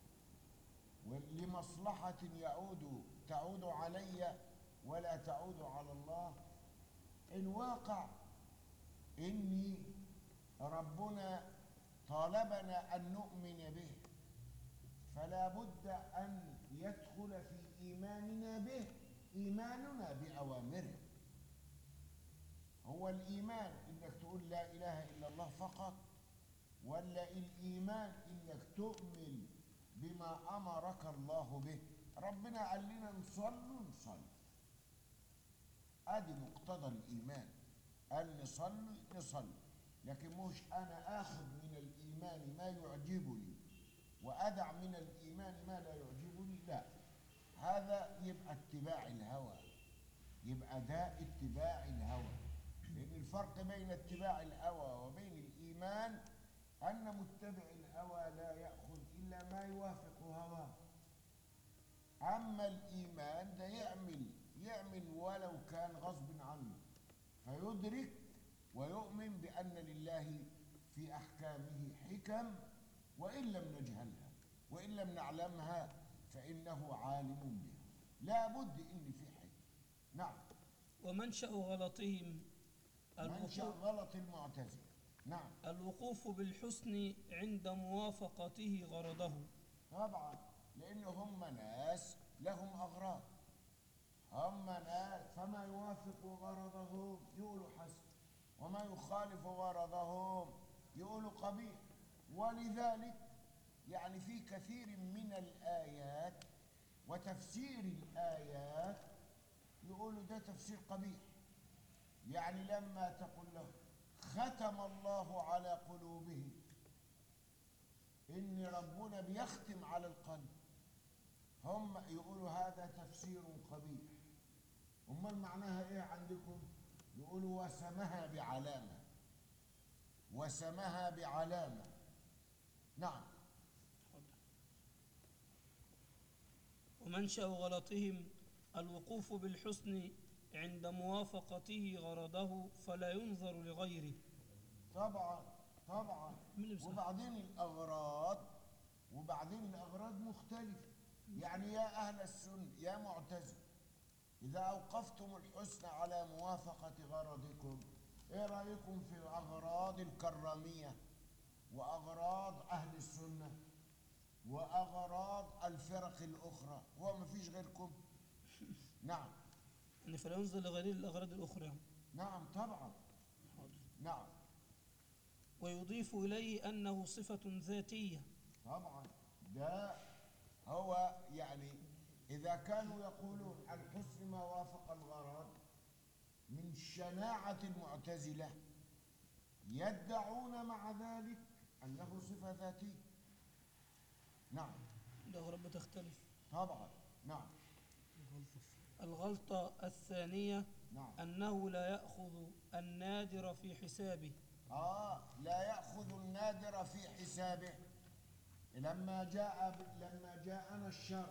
ولمصلحة يعود تعود علي ولا تعود على الله إن واقع إني ربنا طالبنا أن نؤمن به فلا بد أن يدخل في إيماننا به إيماننا بأوامره هو الإيمان إنك تقول لا إله إلا الله فقط ولا الإيمان إنك تؤمن بما امرك الله به ربنا قال لنا نصلي نصلي ادي مقتضى الايمان قال نصلي نصلي لكن مش انا اخذ من الايمان ما يعجبني وادع من الايمان ما لا يعجبني لا هذا يبقى اتباع الهوى يبقى ده اتباع الهوى لان الفرق بين اتباع الهوى وبين الايمان ان متبع الهوى لا ياخذ الا ما يوافق هواه اما الايمان ده يعمل يعمل ولو كان غصب عنه فيدرك ويؤمن بان لله في احكامه حكم وان لم نجهلها وان لم نعلمها فانه عالم بها لا بد ان في حكم نعم ومنشأ غلطهم منشا الوقوف, غلط المعتزله نعم الوقوف بالحسن عند موافقته غرضه طبعا لان هم ناس لهم اغراض هم ناس فما يوافق غرضهم يقولوا حسن وما يخالف غرضهم يقولوا قبيح ولذلك يعني في كثير من الايات وتفسير الايات يقولوا ده تفسير قبيح يعني لما تقول له ختم الله على قلوبهم ان ربنا بيختم على القلب هم يقولوا هذا تفسير قبيح امال معناها ايه عندكم يقولوا وسمها بعلامه وسمها بعلامه نعم ومنشأ غلطهم الوقوف بالحسن عند موافقته غرضه فلا ينظر لغيره طبعا طبعا مين اللي بيسأل؟ وبعدين الاغراض وبعدين الاغراض مختلفه يعني يا اهل السنه يا معتزله اذا اوقفتم الحسن على موافقه غرضكم ايه رايكم في الاغراض الكراميه واغراض اهل السنه واغراض الفرق الاخرى هو ما فيش غيركم نعم يعني فلا ينظر لغيره الأغراض الأخرى نعم طبعا نعم ويضيف إليه أنه صفة ذاتية طبعا ده هو يعني إذا كانوا يقولون الحسن ما وافق الغرض من شناعة المعتزلة يدعون مع ذلك أنه صفة ذاتية نعم الأغراض بتختلف طبعا نعم الغلطة الثانية نعم أنه لا يأخذ النادر في حسابه آه لا يأخذ النادر في حسابه لما جاء لما جاءنا الشر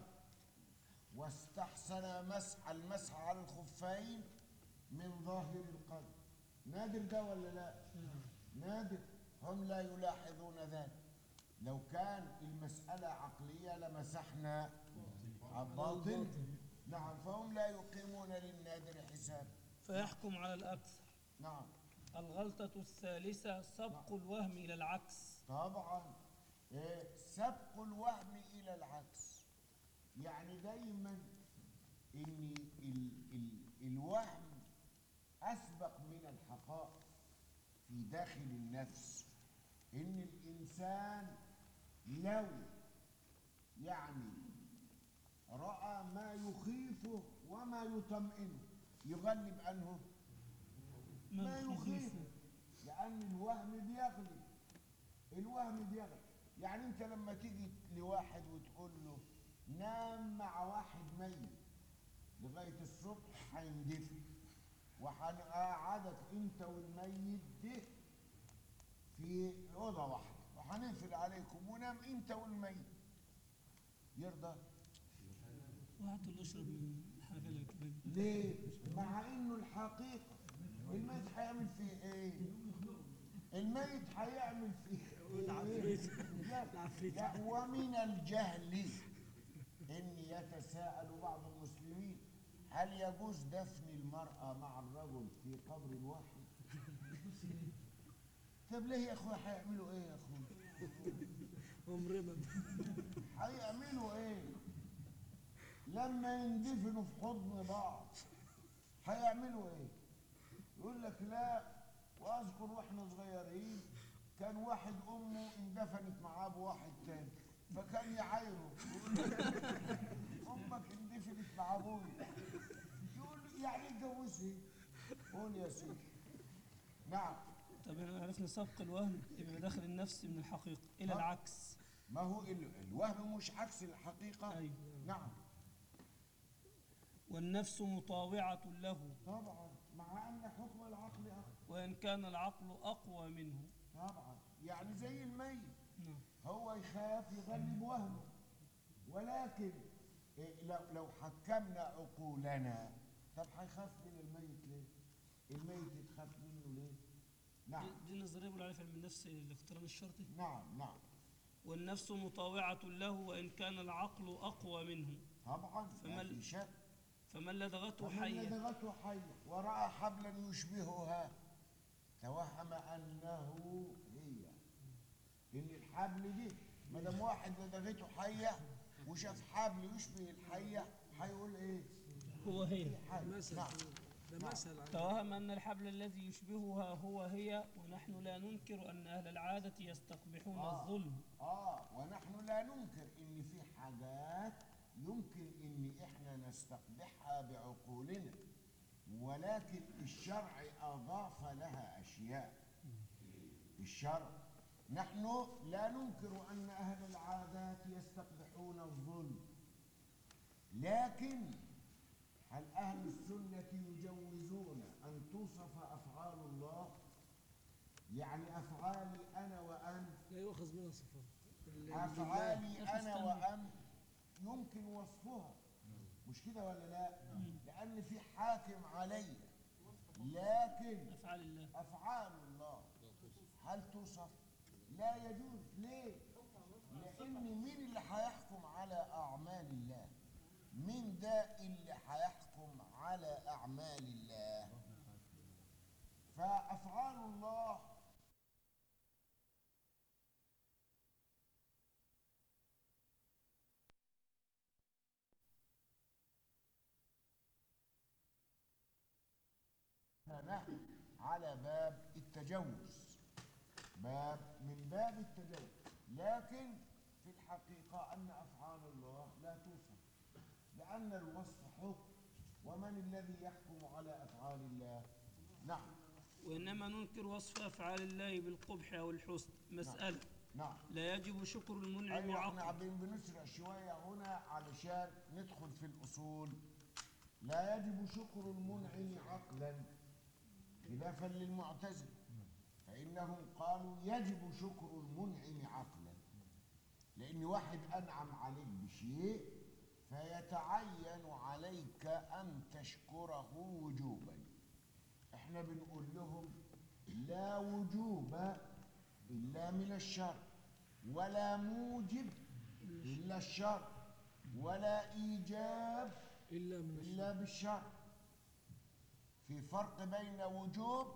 واستحسن مسح المسح على الخفين من ظاهر القلب نادر ده ولا لا نادر هم لا يلاحظون ذلك لو كان المسألة عقلية لمسحنا الباطن نعم فهم لا يقيمون للنادر حساب فيحكم على الأكثر نعم الغلطة الثالثة سبق الوهم إلى العكس طبعا إيه، سبق الوهم الى العكس يعني دايما ان ال ال الوهم اسبق من الحقائق في داخل النفس ان الانسان لو يعني راى ما يخيفه وما يطمئنه يغلب عنه ما يخيفه لأن الوهم بيغلب الوهم بيغلب يعني أنت لما تيجي لواحد وتقول له نام مع واحد ميت لغاية الصبح هيندفن وهنقعدك أنت والميت ده في أوضة واحدة وهنقفل عليكم ونام أنت والميت يرضى واحد اللي يشرب من الحاجة اللي كبيرة ليه؟ مع انه الحقيقة الميت هيعمل فيه ايه؟ الميت هيعمل فيه ايه؟ لا, لا ومن الجهل ان يتساءل بعض المسلمين هل يجوز دفن المرأة مع الرجل في قبر واحد؟ طب ليه يا اخويا هيعملوا ايه يا اخويا؟ ومرمى هيعملوا ايه لما يندفنوا في حضن بعض هيعملوا ايه يقول لك لا واذكر واحنا صغيرين كان واحد امه اندفنت معاه بواحد تاني فكان يعايره يقول له امك اندفنت مع ابوي يقول له يعني اتجوزي قول يا سيدي نعم طب احنا عرفنا سبق الوهم يبقى داخل النفس من الحقيقة إلى آه. العكس ما هو ال- الوهم مش عكس الحقيقة أيوة. نعم والنفس مطاوعة له طبعا مع ان حكم العقل أخ وإن كان العقل أقوى منه طبعا يعني زي الميت نعم هو يخاف يغلب وهمه ولكن إيه لو لو حكمنا عقولنا طب هيخاف من الميت ليه؟ الميت يتخاف منه ليه؟ نعم دي- دي نظرية بيقولوا عليها في علم النفس الاقتران الشرطي نعم نعم والنفس مطاوعة له وإن كان العقل أقوى منه طبعا ما فما في شك فمن لدغته ومن حية لدغته حية ورأى حبلا يشبهها توهم أنه هي إن الحبل دي ما دام واحد لدغته حية وشاف حبل يشبه الحية هيقول إيه؟ هو هي في حية مثل نعم ده مثل عن توهم أن الحبل الذي يشبهها هو هي ونحن لا ننكر أن أهل العادة يستقبحون آه. الظلم آه ونحن لا ننكر إن في حاجات يمكن إن إحنا نستقبحها بعقولنا ولكن الشرع أضاف لها أشياء الشرع نحن لا ننكر أن أهل العادات يستقبحون الظلم لكن هل أهل السنة يجوزون أن توصف أفعال الله يعني أفعالي أنا وأنت لا يؤخذ منها صفات ال- أفعالي أخي أنا استنى. وأنت يمكن وصفها مش كده ولا لا؟ لأن في حاكم علي لكن أفعال الله أفعال الله هل توصف؟ لا يجوز ليه؟ لأن مين اللي هيحكم على أعمال الله؟ مين ده اللي هيحكم على أعمال الله؟ فأفعال الله نحن على باب التجوز باب من باب التجوز لكن في الحقيقة أن أفعال الله لا توصف لأن الوصف حكم ومن الذي يحكم على أفعال الله نعم وإنما ننكر وصف أفعال الله بالقبح أو الحسن مسألة نعم لا يجب شكر المنعم أيوة احنا عقلا عم بنسرع شوية هنا علشان ندخل في الأصول لا يجب شكر المنعم عقلا خلافا للمعتزلة فإنهم قالوا يجب شكر المنعم عقلا لأن واحد أنعم عليك بشيء فيتعين عليك أن تشكره وجوبا احنا بنقول لهم لا وجوب إلا من الشر ولا موجب إلا الشر ولا إيجاب إلا من الشر إلا بالشر في فرق بين وجوب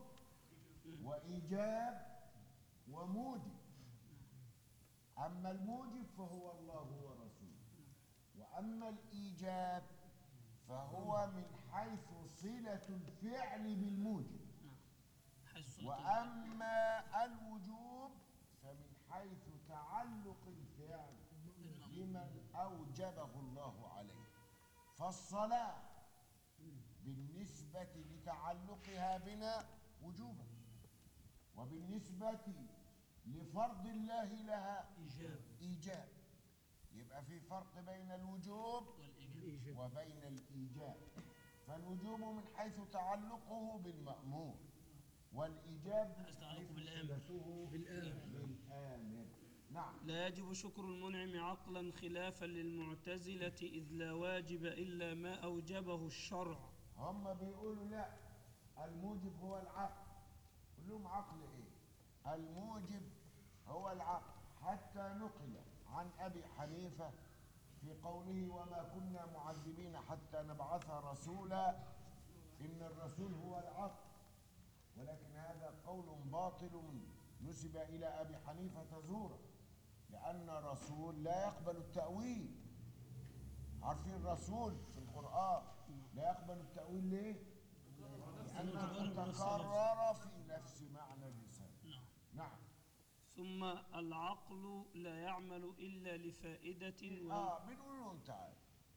وإيجاب وموجب أما الموجب فهو الله ورسوله وأما الإيجاب فهو من حيث صلة الفعل بالموجب حيث صلة وأما الوجوب فمن حيث تعلق الفعل بمن أوجبه الله عليه فالصلاة بالنسبة لتعلقها بنا وجوبا وبالنسبة لفرض الله لها إيجاب إيجاب يبقى في فرق بين الوجوب والإيجاب الإيجاب وبين الإيجاب فالوجوب من حيث تعلقه بالمأمور والإيجاب من تعلقه حيث بالآمر. صلته بالآمر. بالآمر نعم لا يجب شكر المنعم عقلا خلافا للمعتزلة إذ لا واجب إلا ما أوجبه الشرع هم بيقولوا لا الموجب هو العقل قول لهم عقل ايه الموجب هو العقل حتى نقل عن ابي حنيفه في قوله وما كنا معذبين حتى نبعث رسولا ان الرسول هو العقل ولكن هذا قول باطل نسب الى ابي حنيفه زورا لان الرسول لا يقبل التاويل عارفين الرسول في القرآن لا يقبل التأويل ليه؟ لأنه تكرر في نفس معنى الرسالة نعم نعم ثم العقل لا يعمل إلا لفائدة و... اه بنقول له تعالى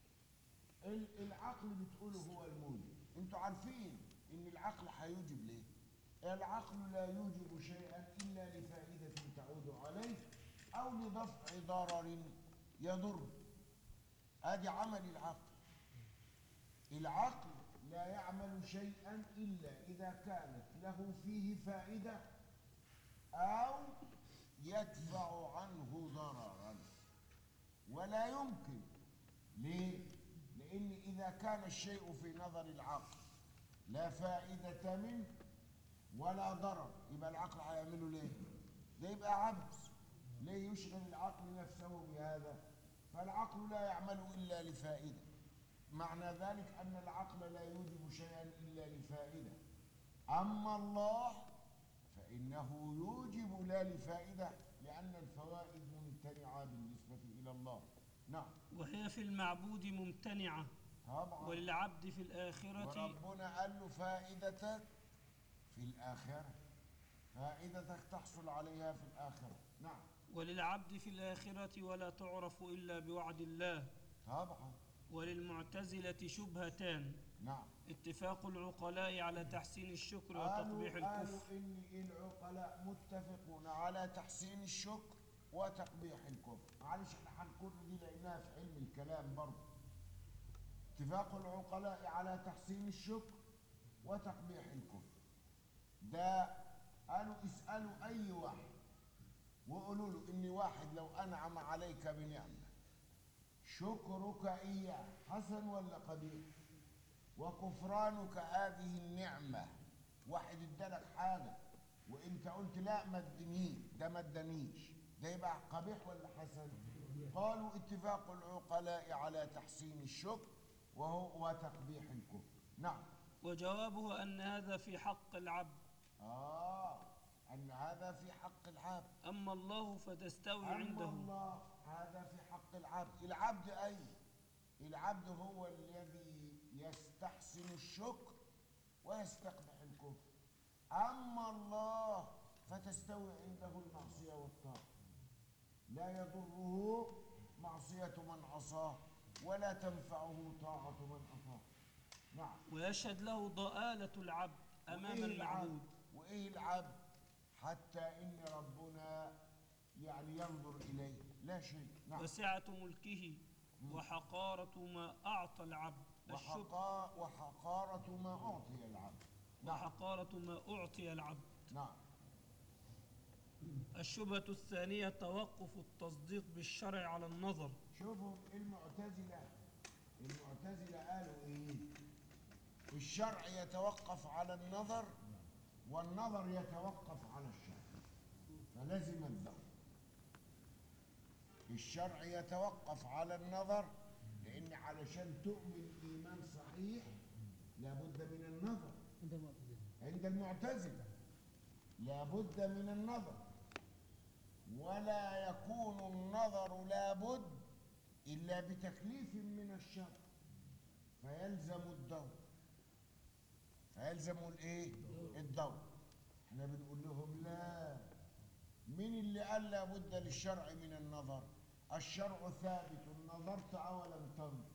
ال- العقل بتقوله هو الموجب انتوا عارفين ان العقل هيوجب ليه العقل لا يوجب شيئا الا لفائده تعود عليه او لدفع ضرر يضر ادي عمل العقل العقل لا يعمل شيئا الا اذا كانت له فيه فائده او يدفع عنه ضررا ولا يمكن ليه؟ لأن إذا كان الشيء في نظر العقل لا فائدة منه ولا ضرر يبقى العقل هيعمله ليه؟ ده يبقى عبث ليه يشغل العقل نفسه بهذا؟ فالعقل لا يعمل إلا لفائدة معنى ذلك أن العقل لا يوجب شيئا إلا لفائدة أما الله فإنه يوجب لا لفائدة لأن الفوائد ممتنعة بالنسبة إلى الله نعم وهي في المعبود ممتنعة طبعا وللعبد في الآخرة وربنا قال له فائدتك في الآخرة فائدتك تحصل عليها في الآخرة نعم وللعبد في الآخرة ولا تعرف إلا بوعد الله طبعا وللمعتزلة شبهتان نعم اتفاق العقلاء على تحسين الشكر قالوا, وتقبيح قالوا الكفر إن العقلاء متفقون على تحسين الشكر وتقبيح الكفر معلش احنا هنكون دي لقيناها في علم الكلام برضه اتفاق العقلاء على تحسين الشكر وتقبيح الكفر ده قالوا اسألوا أي واحد وقولوا له إن واحد لو أنعم عليك بنعمة شكرك إياه حسن ولا قبيح وكفرانك هذه النعمة واحد ادالك حاجة وانت قلت لا ما ادنيش ده ما ادانيش ده يبقى قبيح ولا حسن قالوا اتفاق العقلاء على تحسين الشكر وهو وتقبيح الكفر نعم وجوابه أن هذا في حق العبد آه أن هذا في حق العبد أما الله فتستوي أما عنده الله هذا في حق العبد العبد أي العبد هو الذي يستحسن الشكر ويستقبح الكفر أما الله فتستوي عنده المعصية والطاعة لا يضره معصية من عصاه ولا تنفعه طاعة من أطاع نعم ويشهد له ضآلة العبد أمام وإيه المعبود العبد وإيه العبد حتى إن ربنا يعني ينظر إليه لا شيء نعم وسعة ملكه وحقارة ما أعطى العبد الشكر وحقا وحقارة ما أعطي العبد نعم وحقارة ما أعطي العبد نعم الشبهة الثانية توقف التصديق بالشرع على النظر شوفوا المعتزلة المعتزلة قالوا إيه الشرع يتوقف على النظر والنظر يتوقف على الشرع فلازم النظر الشرع يتوقف على النظر لأن علشان تؤمن إيمان صحيح لابد من النظر عند المعتزلة لابد من النظر ولا يكون النظر لابد إلا بتكليف من الشرع فيلزم الدور فيلزم الايه الدور احنا بنقول لهم لا مين اللي قال لابد للشرع من النظر الشرع ثابت نظرت اولم تنظر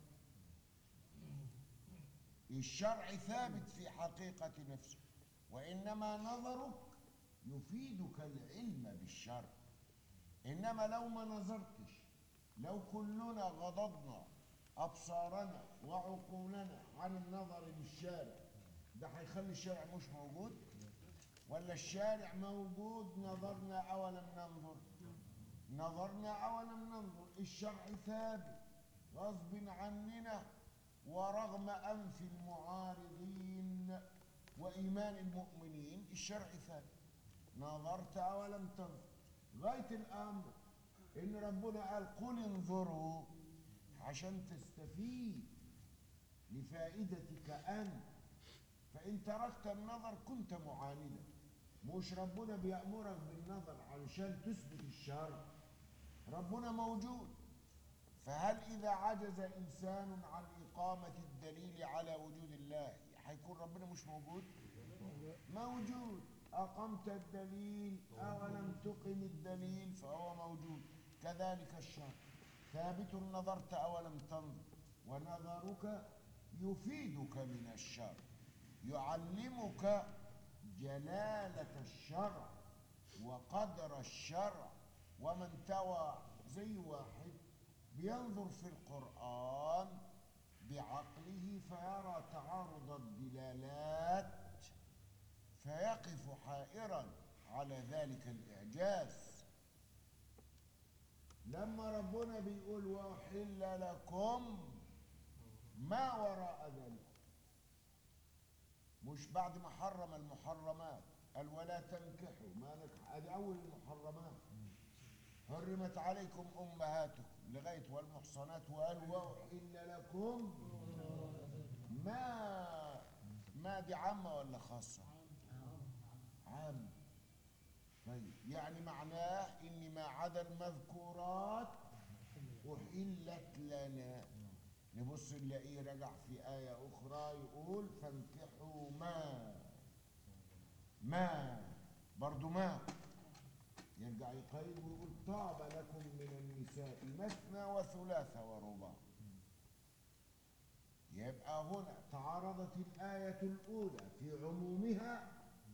الشرع ثابت في حقيقة نفسه وإنما نظرك يفيدك العلم بالشرع إنما لو ما نظرتش لو كلنا غضضنا أبصارنا وعقولنا عن النظر للشارع ده هيخلي الشارع مش موجود ولا الشارع موجود نظرنا أولم ننظر نظرنا أولم ننظر الشرع ثابت غصب عننا ورغم أنف المعارضين وإيمان المؤمنين الشرع ثابت نظرت أولم تنظر غاية الأمر إن ربنا قال قل انظروا عشان تستفيد لفائدتك أنت فإن تركت النظر كنت معاندا مش ربنا بيأمرك بالنظر علشان تثبت الشرع ربنا موجود فهل إذا عجز إنسان عن إقامة الدليل على وجود الله هيكون ربنا مش موجود؟ موجود أقمت الدليل أو لم تقم الدليل فهو موجود كذلك الشرع ثابت نظرت أو لم تنظر ونظرك يفيدك من الشرع يعلمك جلالة الشرع وقدر الشرع ومن توى زي واحد بينظر في القرآن بعقله فيرى تعارض الدلالات فيقف حائرا على ذلك الإعجاز لما ربنا بيقول وأحل لكم ما وراء ذلك مش بعد ما حرم المحرمات قال ولا تنكحوا ما نكح هذه أول المحرمات حرمت عليكم أمهاتكم لغاية والمحصنات وقال وأحل لكم ما ما دي عامة ولا خاصة؟ عامة طيب يعني معناه إن ما عدا المذكورات أحلت لنا نبص نلاقيه رجع في آية أخرى يقول فانكحوا ما ما برضو ما يرجع يقيد ويقول طاب لكم من النساء مثنى وثلاث ورباع يبقى هنا تعارضت الآية الأولى في عمومها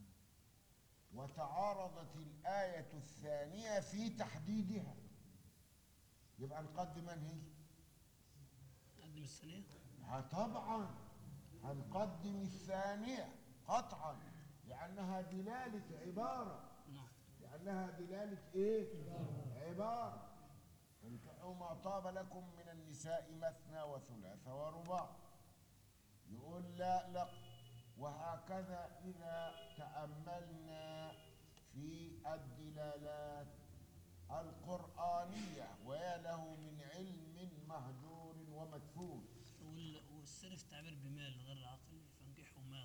وتعارضت الآية الثانية في تحديدها يبقى نقدم من هي؟ قدم الثانية ها طبعا هنقدم الثانية قطعا لأنها دلالة عبارة نعم لأنها دلالة إيه؟ عبارة انكحوا ما طاب لكم من النساء مثنى وثلاث ورباع يقول لا لا وهكذا إذا تأملنا في الدلالات القرآنية ويا له من علم مهجور ومدفون وال- والسلف تعبير بمال غير العقل فانكحوا ما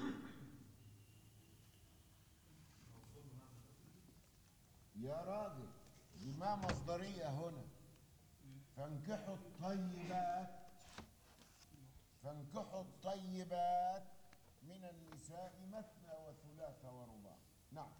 يا راجل دي ما مصدرية هنا فانكحوا الطيبات فانكحوا الطيبات من النساء مثنى وثلاث ورباع نعم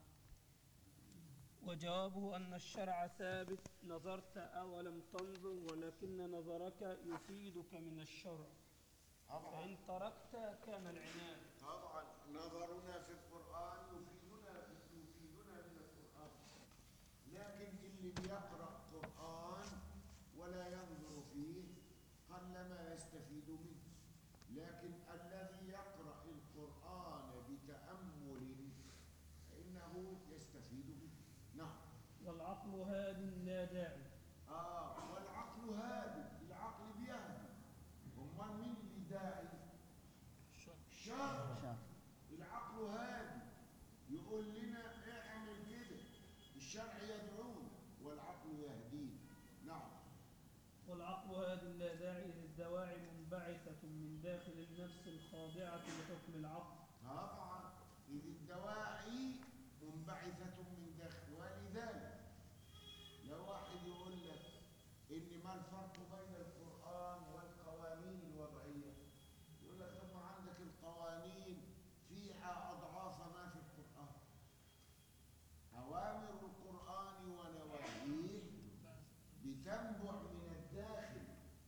وجوابه أن الشرع ثابت نظرت أو لم تنظر ولكن نظرك يفيدك من الشرع طبعا فإن تركت كان العناد طبعا نظرنا في القرآن يفيدنا يفيدنا من القرآن لكن اللي بيقرأ قرآن ولا ينظر فيه قلما يستفيد منه لكن الذي يقرأ القرآن بتأمل فإنه يستفيد منه نعم والعقل هاد لا داعي آه والعقل هادي العقل بيهدي أمال مين اللي داعي الشرع العقل هادي يقول لنا اعمل كده الشرع يدعونا والعقل يهدينا نعم والعقل هاد لا داعي للدواعي منبعثة من داخل النفس الخاضعة لحكم العقل طبعا إذ الدواعي منبعثة من داخل ولذلك لو واحد يقول لك إن ما الفرق بين القرآن والقوانين الوضعية يقول لك طب ما عندك القوانين فيها أضعاف ما في القرآن أوامر القرآن ونواهيه بتنبع من الداخل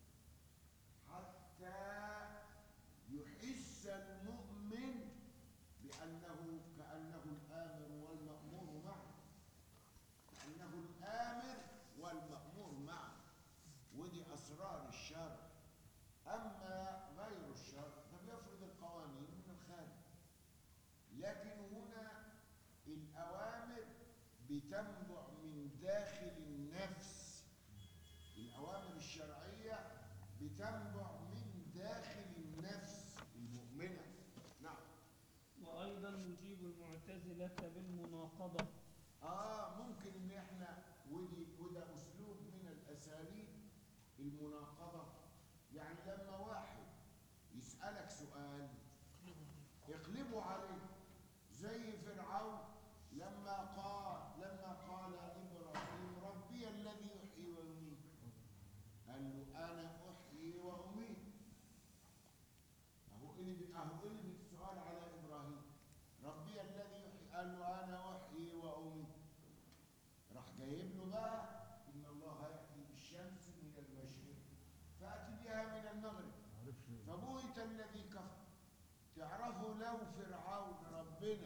حتى يحس المؤمن بأنه كأنه الآمر والمأمور معه كأنه الآمر والمأمور معه ودي أسرار الشرع أما غير الشرع فبيفرض القوانين من الخارج لكن هنا الأوامر بتنبع من داخل النفس الأوامر الشرعية بتنبع من داخل النفس المؤمنة نعم وأيضا نجيب المعتزلة بالمناقضة آه ممكن إن إحنا ودي وده أسلوب من الأساليب المناقضة يعني لما واحد يسألك سؤال اقلبوا عليه زي فرعون لما قال لما قال ابراهيم ربي الذي يحيي ويميت قال له انا احيي واميت اهو قلب اهو قلب السؤال على ابراهيم ربي الذي يحيي قال له المغرب فبهت الذي كفر تعرفوا لو فرعون ربنا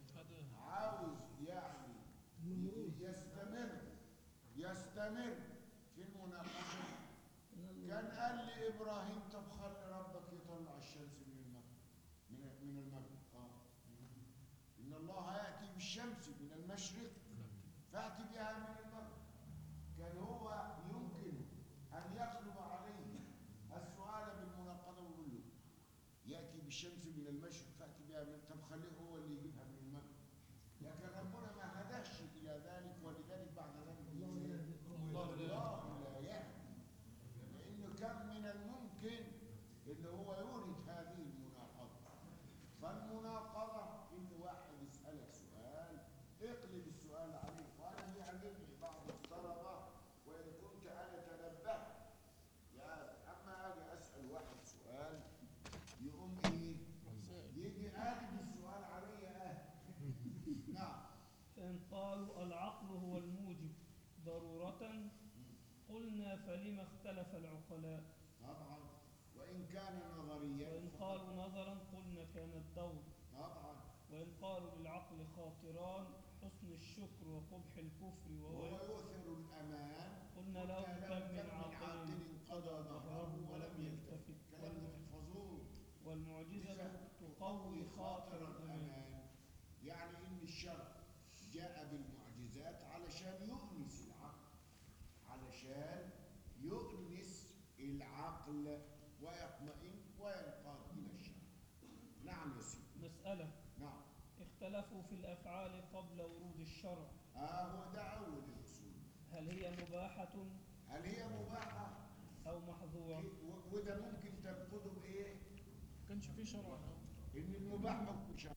عاوز يعني ي- يستمر يستمر في المناقشه كان قال لابراهيم طب خلي ربك يطلع الشمس من المغرب من من المغرب اه ان الله ياتي بالشمس من المشرق فاتي بها من المغرب كان هو يمكن ان يغلب عليه السؤال بالمناقضه ويقول له ياتي بالشمس من المشرق فاتي بها من طب خليه هو اللي يجيبها من المغرب لكن ربنا ما هداش الى ذلك ولذلك بعد ذلك يقول إيه؟ الله لا يهدي لانه كان من الممكن ان هو يورد هذه المناقضه فالمناقضه ان واحد يسالك سؤال اقلب السؤال عليه وانا يعلمني بعض الطلبه وان كنت انا تنبهت يا اما اجي اسال واحد سؤال يقوم ايه يجي قالب السؤال علي اهل نعم فإن قالوا العقل هو الموجب ضرورة قلنا فلما اختلف العقلاء طبعا وان كان نظريا وإن قالوا نظرا قلنا كان الدور طبعا وإن قالوا بالعقل خاطران حسن الشكر وقبح الكفر وهو وهو يؤثر الامان قلنا لو كم من عاقل قضى ظهره ولم يلتفت كلام ده تحفظوه والمعجزة لذا تقوي خاطر الأمان الأمان يعني إن الشرع جاء بالمعجزات علشان يؤنس العقل علشان يؤنس العقل ويطمئن وينقاد إلى الشرع نعم يا سيدي مسألة نعم اختلفوا في الأفعال قبل ورود الشرع آه هو ده أول الأصول هل هي مباحة هل هي مباحة أو محظورة و- وده ممكن تنقضه بإيه؟ كانش في شرع إن المباح حكم شرعي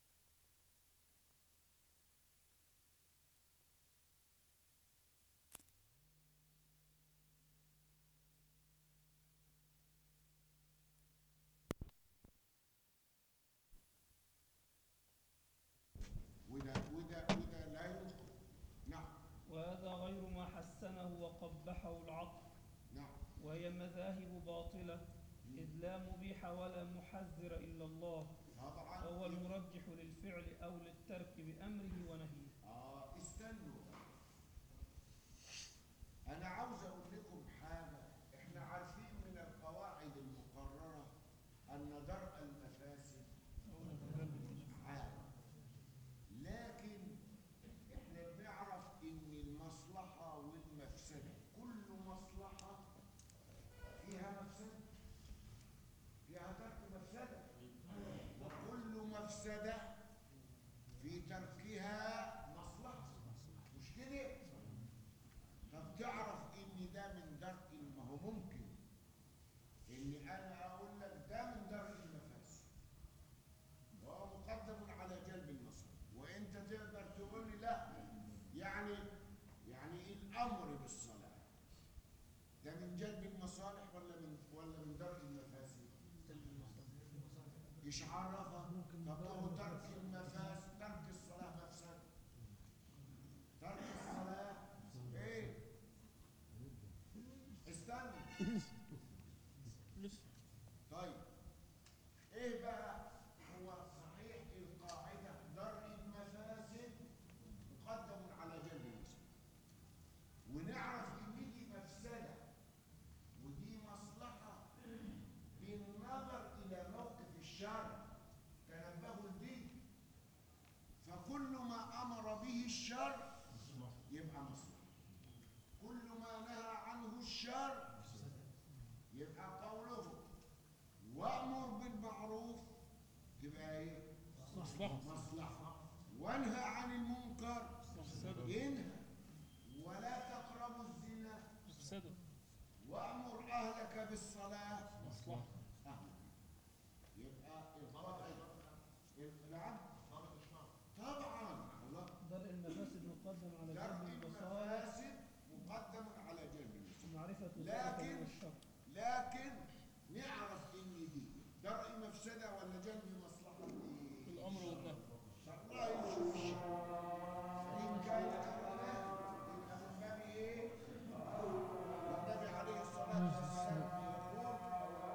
وده وده وده لا ينقض نعم وهذا غير ما حسنه وقبحه العقل نعم وهي مذاهب باطلة إذ لا مبيح ولا محذر إلا الله طبعا وهو المرجح للفعل أو للترك بأمره ونهيه اه استنوا انا عاوز اقول لكم حاجه احنا عارفين من القواعد المقرره ان درء المفاسد عام لكن احنا بنعرف ان المصلحه والمفسده كل مصلحه فيها مفسده فيها ترك مفسده وكل مفسده في تركها مصلحة مش كده طب تعرف ان ده من درء ما هو ممكن ان انا اقول لك ده من درء المفاسد وهو مقدم على جلب المصلحة وانت تقدر تقول لي لا يعني يعني الامر بالصلاة ده من جلب المصالح ولا من ولا من درء المفاسد ايش عرفها طب هو ترك المفاسد ترك الصلاة مفسدة ترك الصلاة ايه استنى طيب ايه بقى هو صحيح القاعدة درء المفاسد مقدم على جلب المفسد ونعرف ان دي مفسدة ودي مصلحة بالنظر إلى موقف الشرع تنبهوا لدي فكل ما أمر به الشرع يبقى مصلحة كل ما نهى عنه الشرع يبقى قوله وأمر بالمعروف تبقى إيه؟ مصلحة مصلحة وانهى عن المنكر مفسدة ينهى ولا تقربوا الزنا مفسدة وأمر أهلك بالصلاة مصلحة أهلك يبقى القائد نعم طبعا الله درء المفاسد مقدم على درء جلب المصالح المفاسد مقدم على جلب المصالح معرفة لكن- الخير والشر لكن نعرف ان دي درء مفسده ولا جلب مصلحه دي الأمر والنهي الله يشوف الشر فان كان كما يبقى من باب ايه؟ والنبي عليه الصلاه والسلام يقول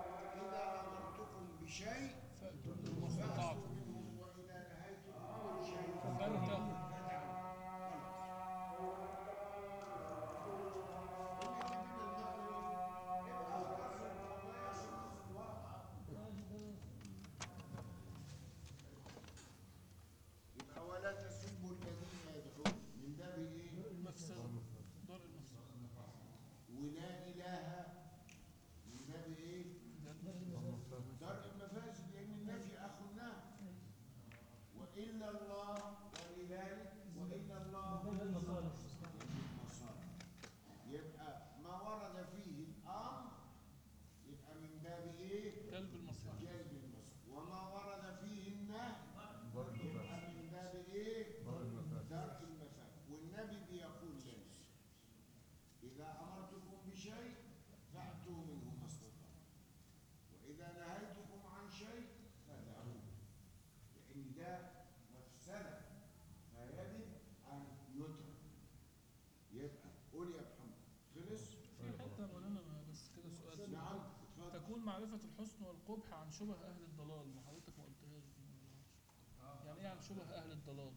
شيء فأتوا منه ما استطعتم وإذا نهيتكم عن شيء فدعوه لأن ده مفسدة فيجب أن يترك يبقى قول يا محمد خلص؟ في حتة مولانا بس كده سؤال نعم اتفضل تكون معرفة الحسن والقبح عن شبه أهل الضلال ما حضرتك ما قلتهاش دي يعني إيه عن شبه أهل الضلال؟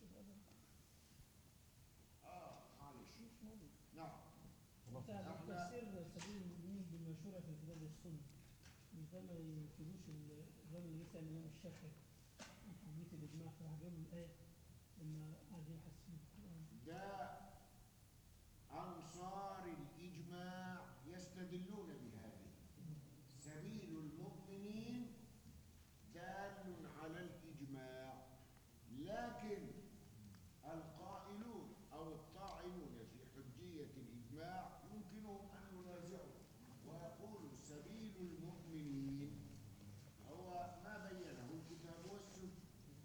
اه معلش نعم بتاع تفسير سبيل المؤمنين بالمشورة في الكتاب والسنة مش ده ما ينكروش ال- الراجل اللي يسأل الإمام الشافعي في بيت الإجماع فراح جاب له الآية لما قعد يبحث في القرآن ده أنصار الإجماع يستدلون بهذه سبيل المؤمنين دال على الإجماع لكن القائلون أو الطاعنون في حجية الإجماع يمكنهم أن ينازعوا ويقولوا سبيل المؤمنين هو ما بينه الكتاب والسنة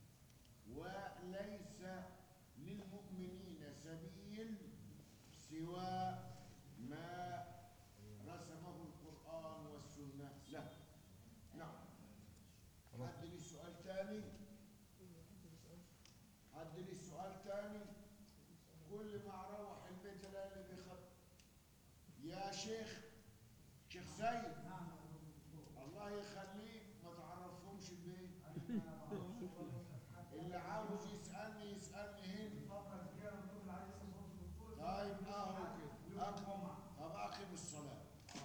وليس للمؤمنين سبيل سوى ما رسمه القرآن والسنة له نعم حد لي سؤال تاني حد لي سؤال تاني كل ما اروح البيت الاقي اللي بيخط يا شيخ شيخ زيد الله يخليك ما تعرفهمش البيت اللي عاوز يسألني يسألني هنا طيب اهو كده أقم أبقى أقم الصلاة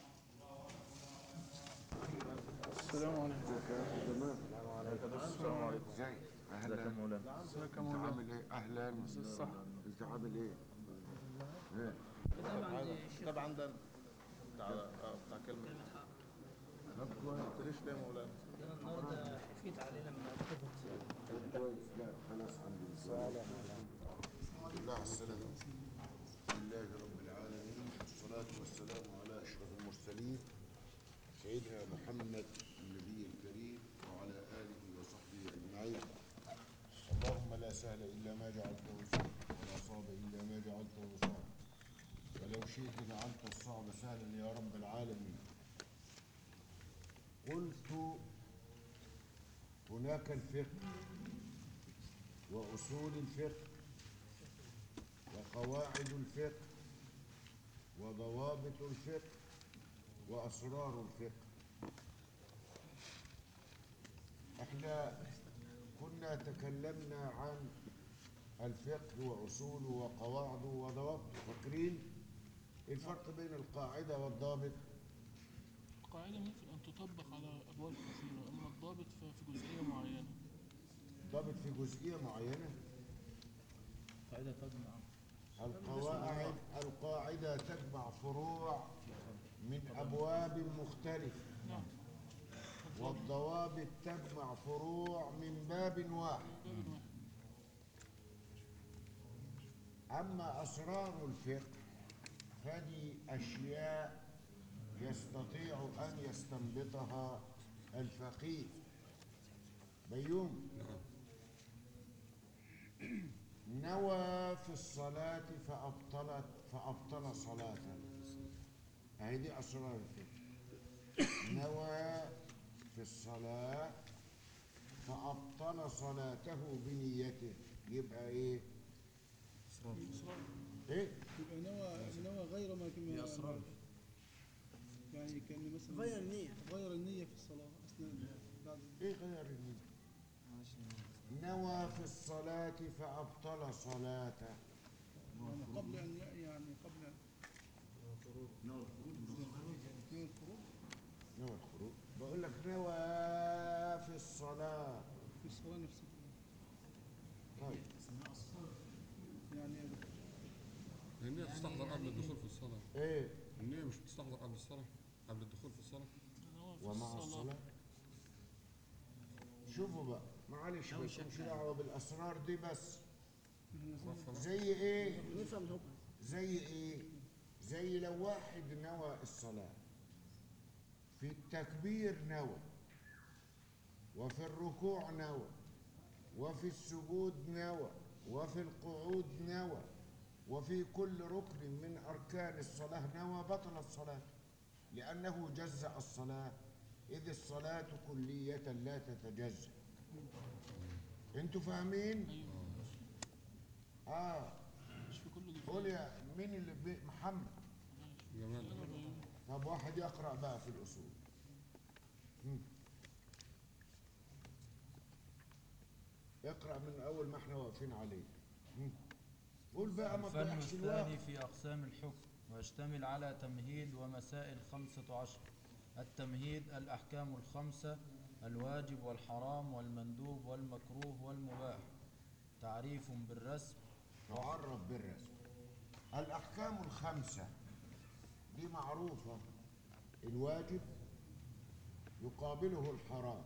السلام عليكم تمام السلام عليكم ازيك اهلا ازيك انت يا مولانا عامل ايه اهلا صح انت عامل ايه ايه كتاب عند الشيخ طبعا ده بتاع آه، بتاع كلمة طب كويس ما قلتليش ليه يا مولانا أنا النهارده حكيت عليه لما كتبت طب كويس لا خلاص الحمد لله الحمد لله على السلامة الحمد لله رب العالمين والصلاة والسلام على أشرف المرسلين سيدنا محمد النبي الكريم وعلى آله وصحبه أجمعين اللهم لا سهل إلا ما جعلته سهلا ولا صعب إلا ما جعلته صعبا ولو شئت جعلت الصعب سهلا يا رب العالمين قلت هناك الفقه وأصول الفقه وقواعد الفقه وضوابط الفقه وأسرار الفقه احنا كنا تكلمنا عن الفقه وأصوله وقواعده وضوابطه فاكرين الفرق بين القاعدة والضابط القاعدة ممكن أن تطبق على أبواب كثيرة أما الضابط ففي جزئية معينة ضابط في جزئية معينة قاعدة تجمع القواعد القاعدة تجمع فروع من أبواب مختلفة نعم والضوابط تجمع فروع من باب واحد باب واحد أما أسرار الفقه فدي أشياء يستطيع أن يستنبطها الفقيه بيوم نوى في الصلاة فأبطلت فأبطل صلاته أهي دي أسرار الفقه نوى في الصلاة فأبطل صلاته بنيته يبقى إيه؟ إصرار إيه؟ يبقى نوى نوى غير ما كما أسرار يعني كان مثلا غير النية. غير النية في الصلاة أثناء بعد ايه غير النية؟ نوى في الصلاة فأبطل صلاته يعني قبل أن ي- يعني قبل أن نوى الخروج نوى الخروج بقول لك نوى في الصلاة في الصلاة نفسها طيب يعني النية تستحضر قبل الدخول في الصلاة ايه النية مش بتستحضر قبل الصلاة قبل الدخول في الصلاة هو في ومع الصلاة شوفوا بقى معلش ما لكمش دعوة بالأسرار دي بس زي ايه؟ نفهم الحكم زي ايه زي لو واحد نوى الصلاة في التكبير نوى وفي الركوع نوى وفي السجود نوى وفي القعود نوى وفي كل ركن من أركان الصلاة نوى بطل الصلاة لأنه جزأ الصلاة إذ الصلاة كلية لا تتجزأ انتوا فاهمين؟ ايوه اه مش في كل قول جزء يا مين اللي بي محمد جمال طب واحد يقرأ بقى في الأصول مم. اقرأ من أول ما احنا واقفين عليه مم. قول بقى ما الفن تضيعش الوقت الثاني في أقسام الحكم ويشتمل على تمهيد ومسائل خمسة عشر التمهيد الأحكام الخمسة الواجب والحرام والمندوب والمكروه والمباح تعريف بالرسم تعرف بالرسم الأحكام الخمسة دي معروفة الواجب يقابله الحرام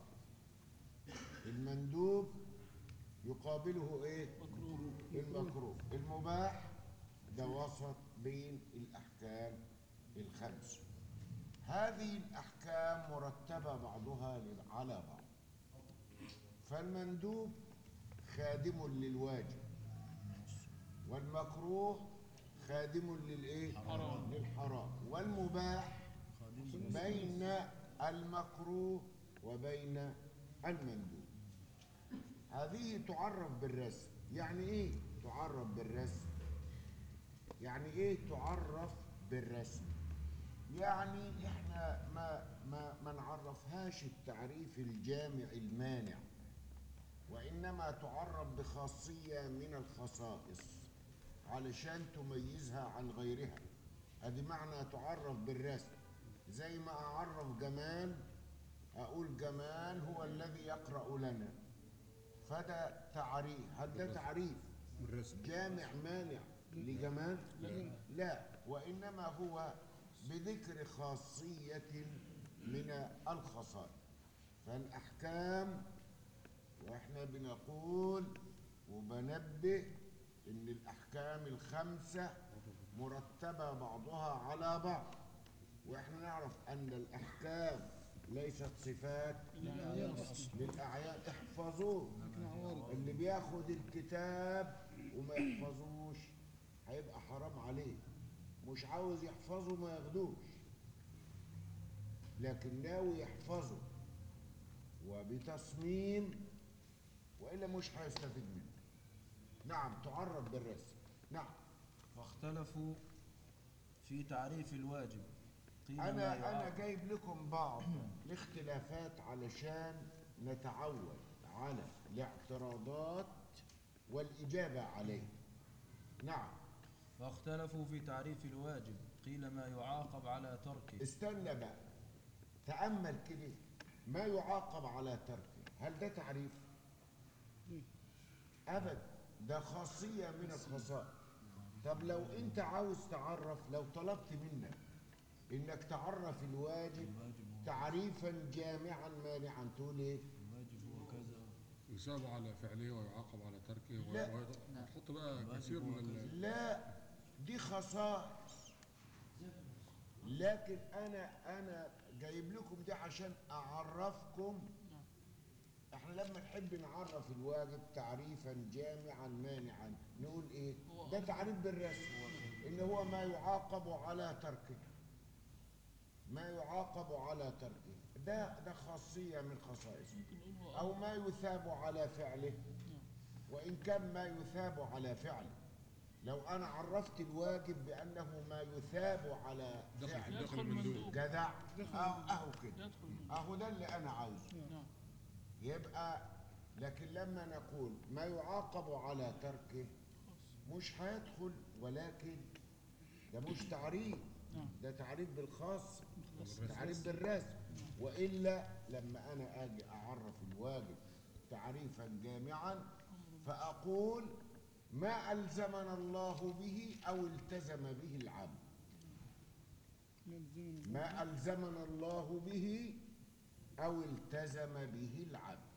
المندوب يقابله ايه مكروه المكروه المباح ده وسط بين الأحكام الخمسة هذه الأحكام مرتبة بعضها لل- على بعض فالمندوب خادم للواجب والمكروه خادم للايه حرام. للحرام والمباح بين المكروه وبين المندوب هذه تعرف بالرسم يعني ايه تعرف بالرسم يعني ايه تعرف بالرسم يعني احنا ما ما ما نعرفهاش التعريف الجامع المانع وانما تعرف بخاصيه من الخصائص علشان تميزها عن غيرها ادي معنى تعرف بالرسم زي ما اعرف جمال اقول جمال هو الذي يقرا لنا فده تعريف هل ده تعريف الرسم جامع مانع لجمال لا وإنما هو بذكر خاصية من الخصائص فالأحكام وإحنا بنقول وبنبه إن الأحكام الخمسة مرتبة بعضها على بعض وإحنا نعرف أن الأحكام ليست صفات للأعيان احفظوه اللي بياخد الكتاب وما يحفظوش هيبقى حرام عليه مش عاوز يحفظه ما ياخدوش لكن ناوي يحفظه وبتصميم والا مش هيستفيد منه نعم تعرف بالرسم نعم فاختلفوا في تعريف الواجب قيل ما انا انا يعاقب جايب لكم بعض الاختلافات علشان نتعود على الاعتراضات والاجابه عليه نعم فاختلفوا في تعريف الواجب قيل ما يعاقب على تركه استنى بقى تأمل كده ما يعاقب على تركه هل ده تعريف؟ أبدا ده خاصية من الخصائص طب لو أنت عاوز تعرف لو طلبت منك إنك تعرف الواجب تعريفا جامعا مانعا تقول إيه؟ الواجب هو كذا يثاب على فعله ويعاقب على تركه لا. وتحط بقى كثير من ال- لا دي خصائص لكن انا انا جايب لكم دي عشان اعرفكم احنا لما نحب نعرف الواجب تعريفا جامعا مانعا نقول ايه ده تعريف بالرسم ان هو ما يعاقب على تركه ما يعاقب على تركه ده ده خاصيه من خصائصه ممكن نقول هو او ما يثاب على فعله وإن كان ما يثاب على فعله لو أنا عرفت الواجب بأنه ما يثاب على دخل في فعله داخل المندوب جدع أو أهو كده يدخل منه أهو ده اللي أنا عاوزه نعم يبقى لكن لما نقول ما يعاقب على تركه مش هيدخل ولكن ده مش تعريف نعم. ده تعريف بالخاص بالرسم. تعريف بالرسم وإلا لما أنا أجي أعرف الواجب تعريفا جامعا فأقول ما ألزمنا الله به أو التزم به العبد ما ألزمنا الله به أو التزم به العبد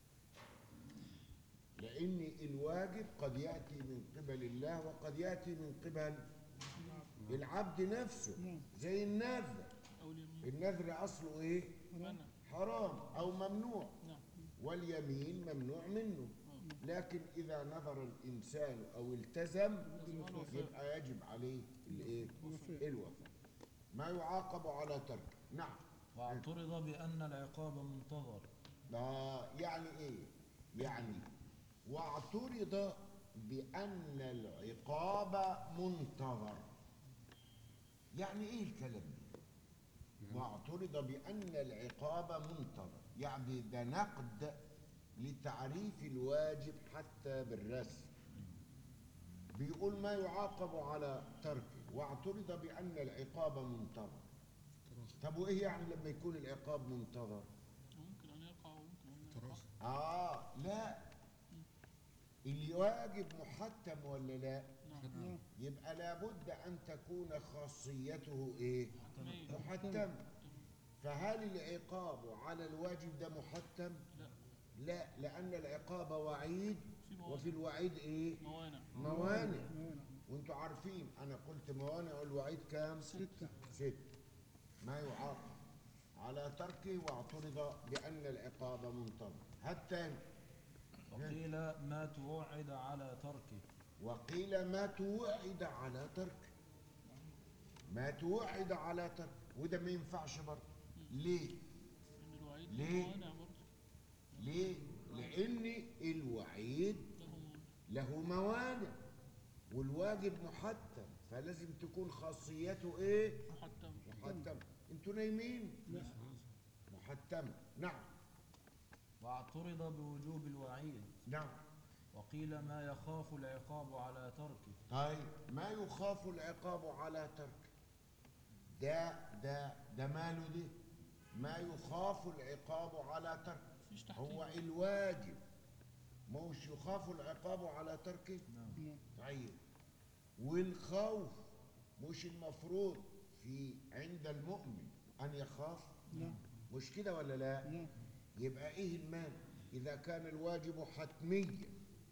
لأن الواجب قد يأتي من قبل الله وقد يأتي من قبل العبد نفسه زي النذر أو اليمين النذر أصله إيه؟ منع حرام أو ممنوع نعم واليمين ممنوع منه لكن إذا نظر الإنسان أو التزم يبقى يجب عليه الإيه؟ الوفاء ما يعاقب على ترك نعم واعترض بأن العقاب منتظر آه يعني إيه؟ يعني واعترض بأن العقاب منتظر يعني إيه الكلام ده؟ واعترض بأن العقاب منتظر يعني ده نقد لتعريف الواجب حتى بالرسم بيقول ما يعاقب على تركه واعترض بأن العقاب منتظر طب وإيه يعني لما يكون العقاب منتظر ممكن ان يقع وممكن ان يقع تراص آه لا الواجب محتم ولا لا نعم يبقى لابد أن تكون خاصيته إيه حتمية. محتم فهل العقاب على الواجب ده محتم لا لا لأن العقاب وعيد في موانع وفي الوعيد إيه موانع موانع وانتوا عارفين أنا قلت موانع الوعيد كام ستة ست ما يعاقب على تركه واعترض بأن العقاب منتظر هالتاني وقيل ما توعد على تركه وقيل ما توعد على تركه ما توعد على تركه وده ما ينفعش برضه ليه؟ ان الوعيد ليه؟ موانع برضه ليه؟ لأن الوعيد له موانع له موانع والواجب محتم فلازم تكون خاصيته ايه؟ محتم محتم انتوا نايمين؟ محتم نعم واعترض بوجوب الوعيد نعم وقيل ما يخاف العقاب على تركه طيب ما يخاف العقاب على تركه ده ده ده ماله ده ما يخاف العقاب على تركه مفيش تحقيق هو الواجب مش يخاف العقاب على تركه نعم طيب والخوف مش المفروض في عند المؤمن أن يخاف نعم مش كده ولا لا نعم يبقى إيه المال إذا كان الواجب حتميا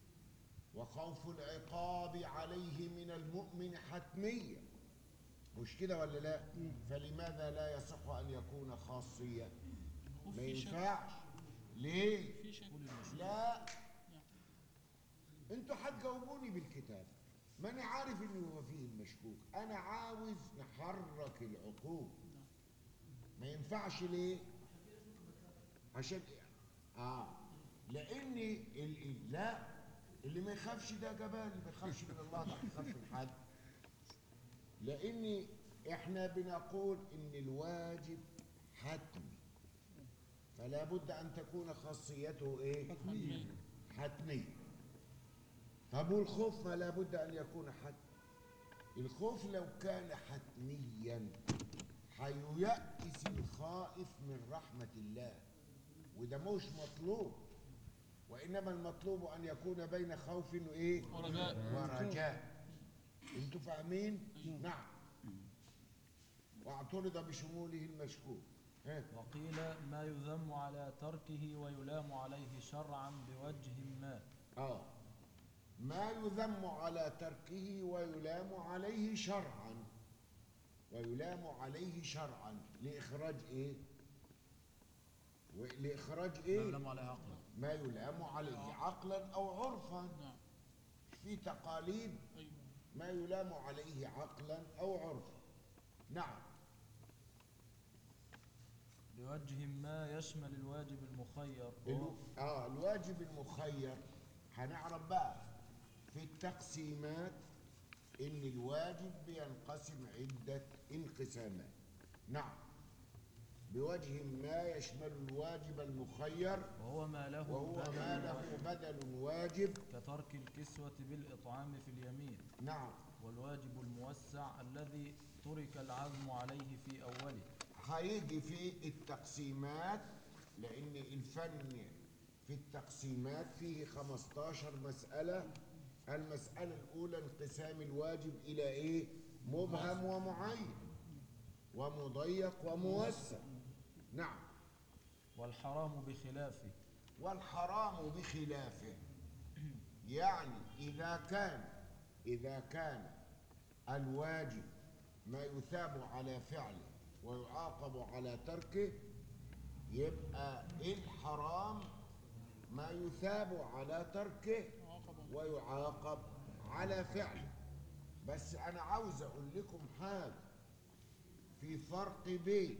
وخوف العقاب عليه من المؤمن حتميا مش كده ولا لا فلماذا لا يصح أن يكون خاصيا الخوف ما فيه شك ينفعش ليه فيه شك لا انتوا هتجاوبوني بالكتاب ما انا عارف ان هو فيه المشكوك انا عاوز نحرك العقول ما ينفعش ليه عشان اه لان ال- ال- لا اللي ما يخافش ده جبان اللي ما يخافش من الله ده هيخاف من حد لان احنا بنقول ان الواجب حتمي فلا بد ان تكون خاصيته ايه حتمية حتمي طب والخوف ما لابد ان يكون حتمي الخوف لو كان حتميا هييأس الخائف من رحمة الله وده مش مطلوب وإنما المطلوب أن يكون بين خوف وإيه ورجاء ورجاء انتوا فاهمين نعم واعترض بشموله المشكوك ها وقيل ما يذم على تركه ويلام عليه شرعا بوجه ما آه ما يذم على تركه ويلام عليه شرعا ويلام عليه شرعا لإخراج إيه؟ و- لإخراج ما إيه؟ يلام عليه عقلا ما يلام عليه عقلا أو عرفا نعم في تقاليد ايوه ما يلام عليه عقلا أو عرفا نعم بوجه ما يشمل الواجب المخير وهو الو... آه الواجب المخير هنعرف بقى في التقسيمات إن الواجب بينقسم عدة انقسامات نعم بوجه ما يشمل الواجب المخير وهو ما له وهو بدل ما له واجب بدل واجب كترك الكسوة بالإطعام في اليمين نعم والواجب الموسع الذي ترك العزم عليه في أوله هيجي في التقسيمات لأن الفن في التقسيمات فيه 15 مسألة المسألة الأولى انقسام الواجب إلى إيه؟ مبهم ومعين ومضيق وموسع نعم والحرام بخلافه والحرام بخلافه يعني إذا كان إذا كان الواجب ما يثاب على فعله ويعاقب على تركه يبقى الحرام ما يثاب على تركه عاقب ويعاقب على فعله بس انا عاوز اقول لكم حاجه في فرق بين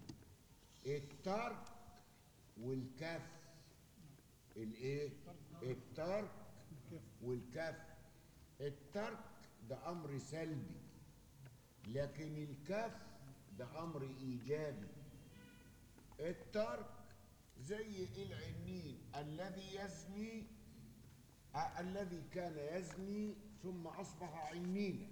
الترك والكف الايه الترك والكف الترك ده امر سلبي لكن الكف ده امر ايجابي الترك زي العنين الذي يزني آه، الذي كان يزني ثم اصبح عنينا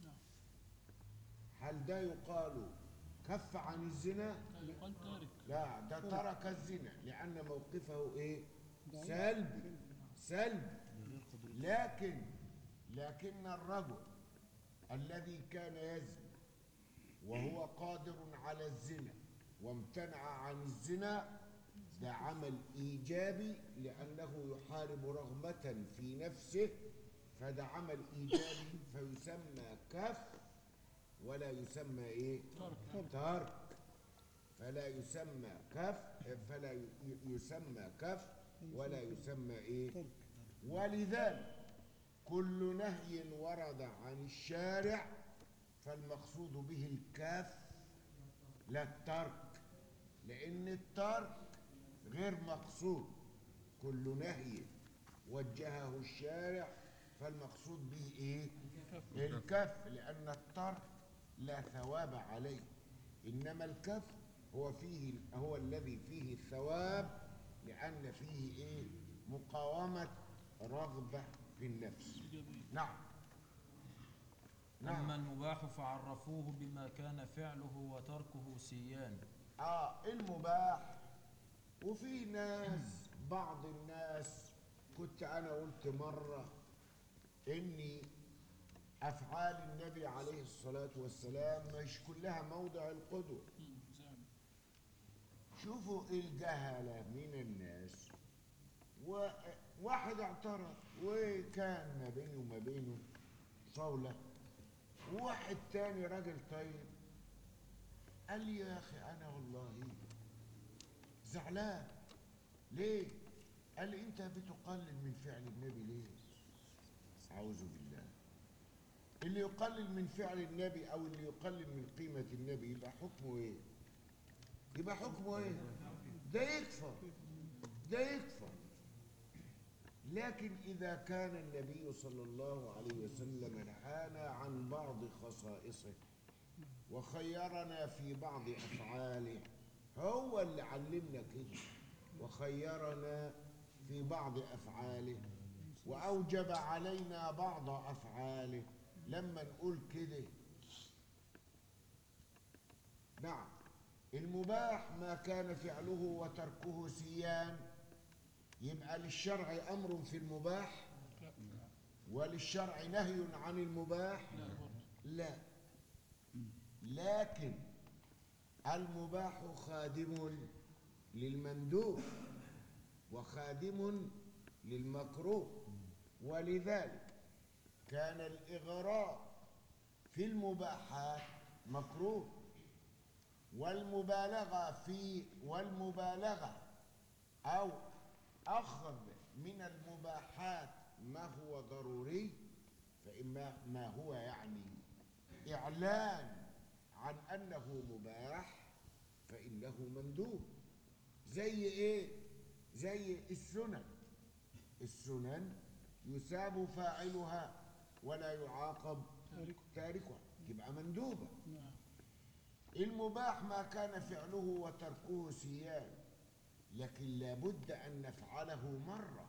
هل ده يقال كف عن الزنا لا يقال تارك لا ده ترك الزنا لأن موقفه إيه؟ سلبي سلبي لكن لكن الرجل الذي كان يزني وهو قادر على الزنا وامتنع عن الزنا ده عمل إيجابي لأنه يحارب رغبة في نفسه فده عمل إيجابي فيسمى كف ولا يسمى إيه؟ ترك ترك فلا يسمى كف فلا ي- يسمى كف ولا يسمى ايه ولذلك كل نهي ورد عن الشارع فالمقصود به الكف لا الترك لان الترك غير مقصود كل نهي وجهه الشارع فالمقصود به ايه الكف لان الترك لا ثواب عليه انما الكف هو فيه هو الذي فيه الثواب لان فيه ايه مقاومه رغبه في النفس نعم أما نعم المباح فعرفوه بما كان فعله وتركه سيان اه المباح وفي ناس بعض الناس كنت انا قلت مره اني افعال النبي عليه الصلاه والسلام مش كلها موضع القدوه مم، زعم. شوفوا الجهلة من الناس وواحد اعترض وكان ما بينه وما بينه صولة وواحد تاني راجل طيب قال لي يا أخي أنا والله زعلان ليه؟ قال لي أنت بتقلل من فعل النبي ليه؟ أعوذ بالله اللي يقلل من فعل النبي أو اللي يقلل من قيمة النبي يبقى حكمه إيه؟ يبقى حكمه ايه ده يكفر ده يكفر لكن اذا كان النبي صلى الله عليه وسلم نهانا عن بعض خصائصه وخيرنا في بعض افعاله هو اللي علمنا كده وخيرنا في بعض افعاله واوجب علينا بعض افعاله لما نقول كده نعم المباح ما كان فعله وتركه سيان يبقى للشرع امر في المباح وللشرع نهي عن المباح لا برضه لا لكن المباح خادم للمندوب وخادم للمكروه ولذلك كان الإغراء في المباحات مكروه والمبالغة في والمبالغة أو أخذ من المباحات ما هو ضروري فإما ما هو يعني إعلان عن أنه مباح فإنه مندوب زي إيه؟ زي السنن السنن يثاب فاعلها ولا يعاقب تاركها تبقى مندوبة نعم المباح ما كان فعله وتركه سيان لكن لابد أن نفعله مرة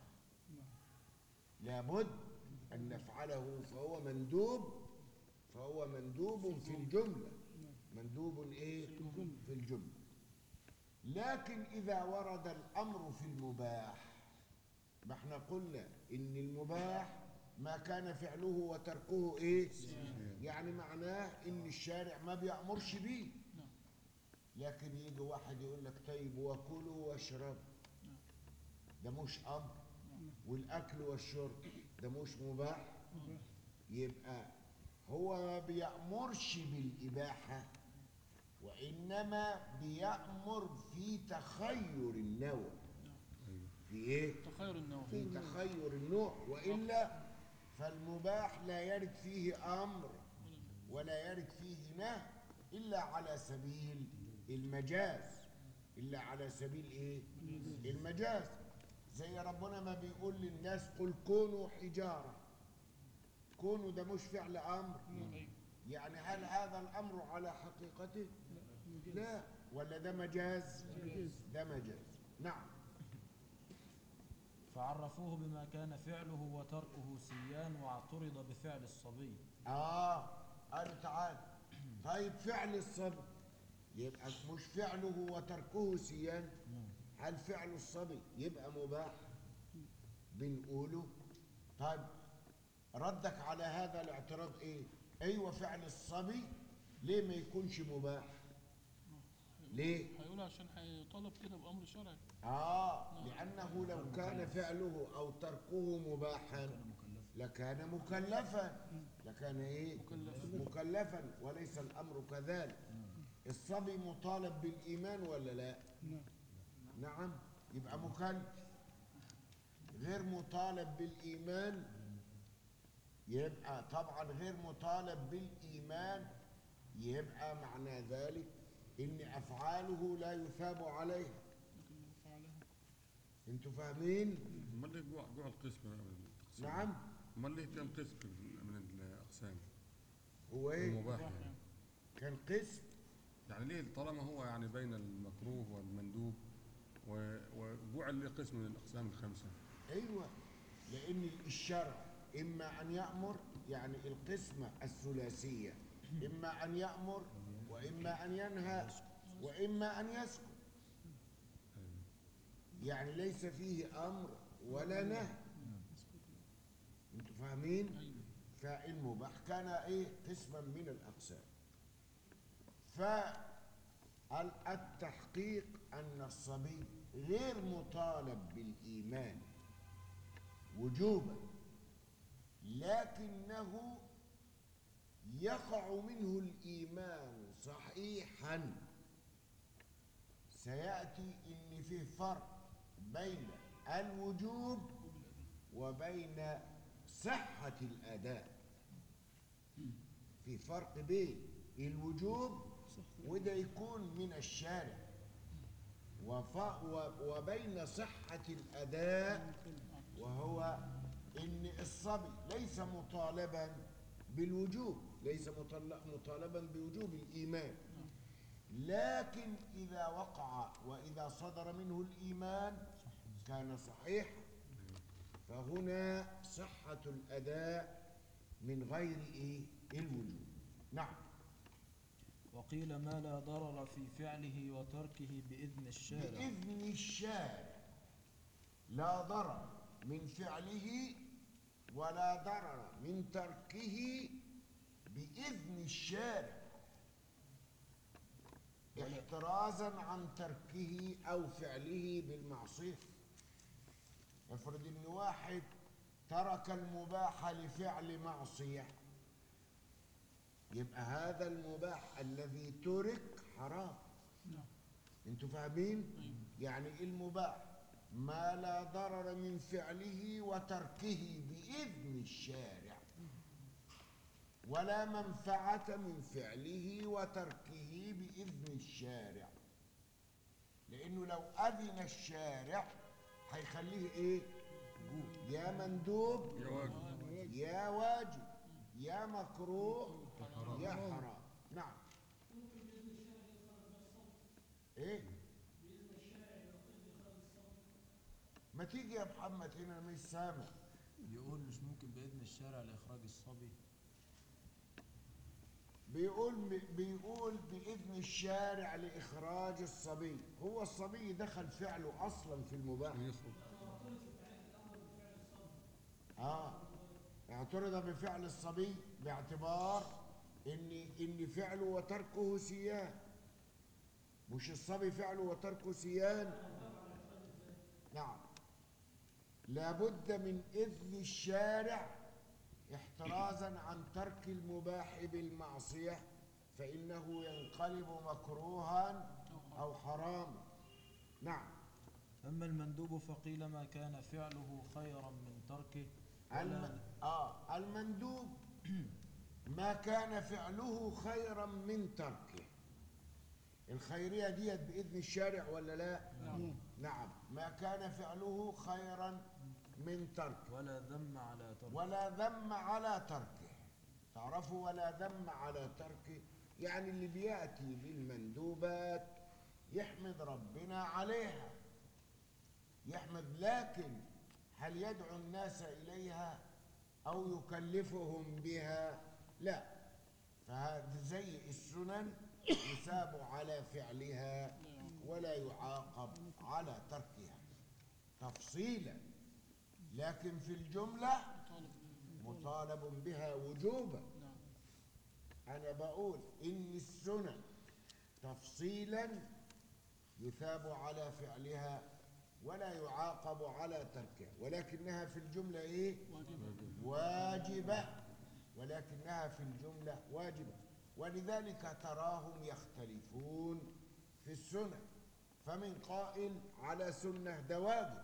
لابد أن نفعله فهو مندوب فهو مندوب في الجملة مندوب إيه؟ في الجملة لكن إذا ورد الأمر في المباح ما احنا قلنا إن المباح ما كان فعله وتركه إيه؟ يعني معناه إن الشارع ما بيأمرش بيه نعم. لكن يجي واحد يقول لك طيب وكلوا واشربوا ده مش أمر والأكل والشرب ده مش مباح يبقى هو ما بيأمرش بالإباحة وإنما بيأمر في تخير النوع في في ايه تخير النوع في تخير النوع والا فالمباح لا يرد فيه امر ولا يرد فيه نهي الا على سبيل المجاز الا على سبيل ايه المجاز زي ربنا ما بيقول للناس قل كونوا حجاره كونوا ده مش فعل امر أيوة. يعني هل هذا الامر على حقيقته لا ولا ده مجاز ده مجاز نعم فعرفوه بما كان فعله وتركه سيان واعترض بفعل الصبي اه قالوا تعالى طيب فعل الصبي يبقى مش فعله وتركه سيان هل فعل الصبي يبقى مباح بنقوله طيب ردك على هذا الاعتراض ايه ايوه فعل الصبي ليه ما يكونش مباح ليه هيقول عشان هيطالب كده بأمر شرعي آه لأنه لو كان فعله أو تركه مباحا لكان مكلفا لكان إيه؟ مكلف. مكلفا وليس الأمر كذلك الصبي مطالب بالإيمان ولا لا؟ نعم يبقى مكلف غير مطالب بالإيمان يبقى طبعا غير مطالب بالإيمان يبقى معنى ذلك إن أفعاله لا يثاب عليها لكن لو فعلها انتوا فاهمين امال ليه جوع جوع القسم بقى من التقسيم نعم امال ليه كام قسم من الاقسام هو ايه المباح مباح يعني يعني. كان قسم يعني ليه طالما هو يعني بين المكروه والمندوب و- وجوع ليه قسم من الاقسام الخمسه ايوه لان الشرع اما ان يامر يعني القسمه الثلاثيه اما ان يامر واما ان ينهى واما ان يسكت يعني ليس فيه امر ولا نهي انتوا فاهمين أيوة. فالمباح كان ايه قسما من الاقسام فالتحقيق ان الصبي غير مطالب بالايمان وجوبا لكنه يقع منه الايمان صحيحا سياتي ان فيه فرق بين الوجوب وبين صحه الاداء في فرق بين الوجوب وده يكون من الشارع وف... و... وبين صحة الأداء وهو إن الصبي ليس مطالبا بالوجوب ليس مطل- مطالبا بوجوب الإيمان لكن إذا وقع وإذا صدر منه الإيمان كان صحيحا فهنا صحة الأداء من غير إيه الوجوب نعم وقيل ما لا ضرر في فعله وتركه بإذن الشارع بإذن الشارع لا ضرر من فعله ولا ضرر من تركه بإذن الشارع احترازا عن تركه أو فعله بالمعصية افرض إن واحد ترك المباح لفعل معصية يبقى هذا المباح الذي ترك حرام نعم انتوا فاهمين أيوة. يعني المباح ما لا ضرر من فعله وتركه بإذن الشارع ولا منفعة من فعله وتركه بإذن الشارع لأنه لو أذن الشارع هيخليه إيه؟ يا مندوب يا واجب يا واجب يا مكروه يا حرام نعم ايه ما تيجي يا محمد هنا أنا مش سامع يقول مش ممكن بإذن الشارع لإخراج الصبي بيقول بيقول بإذن الشارع لإخراج الصبي هو الصبي دخل فعله أصلا في المباح ويخرج اه اعترض بفعل الصبي باعتبار ان ان فعله وتركه سيان مش الصبي فعله وتركه سيان نعم لابد من اذن الشارع احترازا عن ترك المباح بالمعصيه فانه ينقلب مكروها او حراما نعم أما المندوب فقيل ما كان فعله خيرا من تركه ولا الم... آه المندوب ما كان فعله خيرا من تركه الخيرية ديت بإذن الشارع ولا لا؟ نعم. نعم ما كان فعله خيرا من تركه ولا ذم على تركه ولا ذم على تركه تعرفوا ولا ذم على تركه يعني اللي بيأتي بالمندوبات يحمد ربنا عليها يحمد لكن هل يدعو الناس إليها أو يكلفهم بها لا فهذا زي السنن يثاب على فعلها ولا يعاقب على تركها تفصيلا لكن في الجملة مطالب بها وجوبا نعم أنا بقول إن السنن تفصيلا يثاب على فعلها ولا يعاقب على تركها ولكنها في الجملة إيه؟ واجبة ولكنها في الجملة واجبة ولذلك تراهم يختلفون في السنن فمن قائل على سنة ده واجب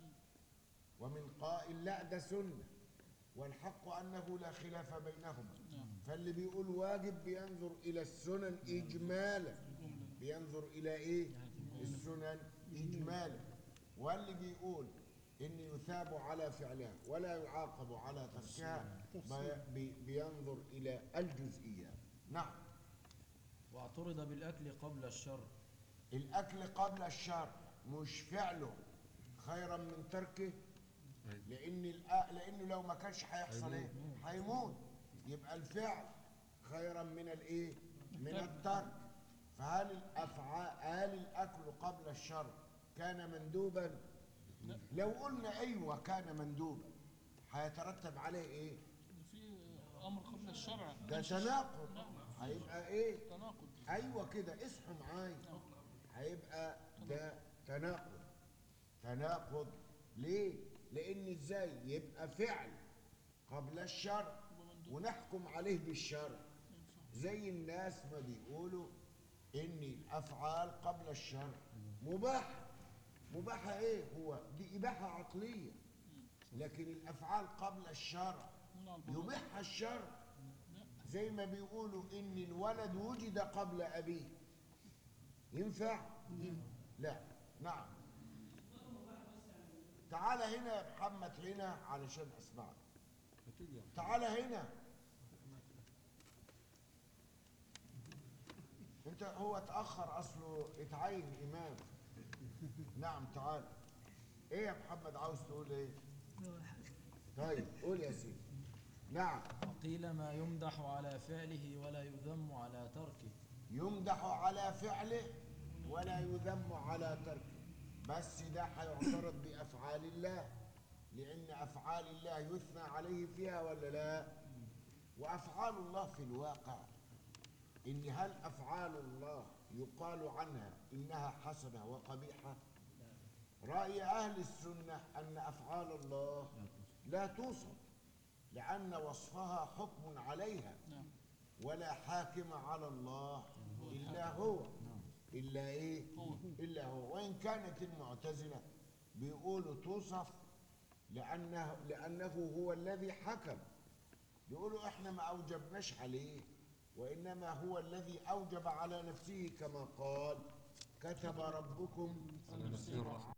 ومن قائل لا ده سنة والحق أنه لا خلاف بينهما فاللي بيقول واجب بينظر إلى السنن إجمالا بينظر إلى إيه؟ السنن إجمالا واللي بيقول إن يثاب على فعلها ولا يعاقب على تركها بي- بي- بينظر إلى الجزئيات نعم واعترض بالأكل قبل الشر الأكل قبل الشر مش فعله خيرا من تركه لأن الأ- لأنه لو ما كانش هيحصل إيه؟ هيموت يبقى الفعل خيرا من الإيه؟ من الترك فهل الأفعال هل الأكل قبل الشر كان مندوبا؟ لو قلنا أيوه كان مندوبا هيترتب عليه إيه؟ في امر قبل الشرع ده تناقض هيبقى إيه؟ تناقض ايوه كده اصحوا معايا هيبقى ده تناقض تناقض ليه لان ازاي يبقى فعل قبل الشر ونحكم عليه بالشر زي الناس ما بيقولوا ان الافعال قبل الشر مباحه مباحه ايه هو دي اباحه عقليه لكن الافعال قبل الشرع يبيحها الشرع زي ما بيقولوا ان الولد وجد قبل ابيه ينفع لا نعم تعال هنا يا محمد هنا علشان اسمعك هتيجي يعني. تعال هنا انت هو اتاخر اصله اتعين امام نعم تعال ايه يا محمد عاوز تقول ايه طيب قول يا سيدي نعم وقيل ما يمدح على فعله ولا يذم على تركه يمدح على فعله ولا يذم على تركه بس ده هيعترض بافعال الله لان افعال الله يثنى عليه فيها ولا لا وافعال الله في الواقع ان هل افعال الله يقال عنها انها حسنه وقبيحه راي اهل السنه ان افعال الله لا توصف لان وصفها حكم عليها نعم ولا حاكم على الله إلا هو إلا إيه إلا هو وإن كانت المعتزلة بيقولوا توصف لأنه لأنه هو الذي حكم بيقولوا إحنا ما أوجبناش عليه وإنما هو الذي أوجب على نفسه كما قال كتب ربكم على نفسه الرحمة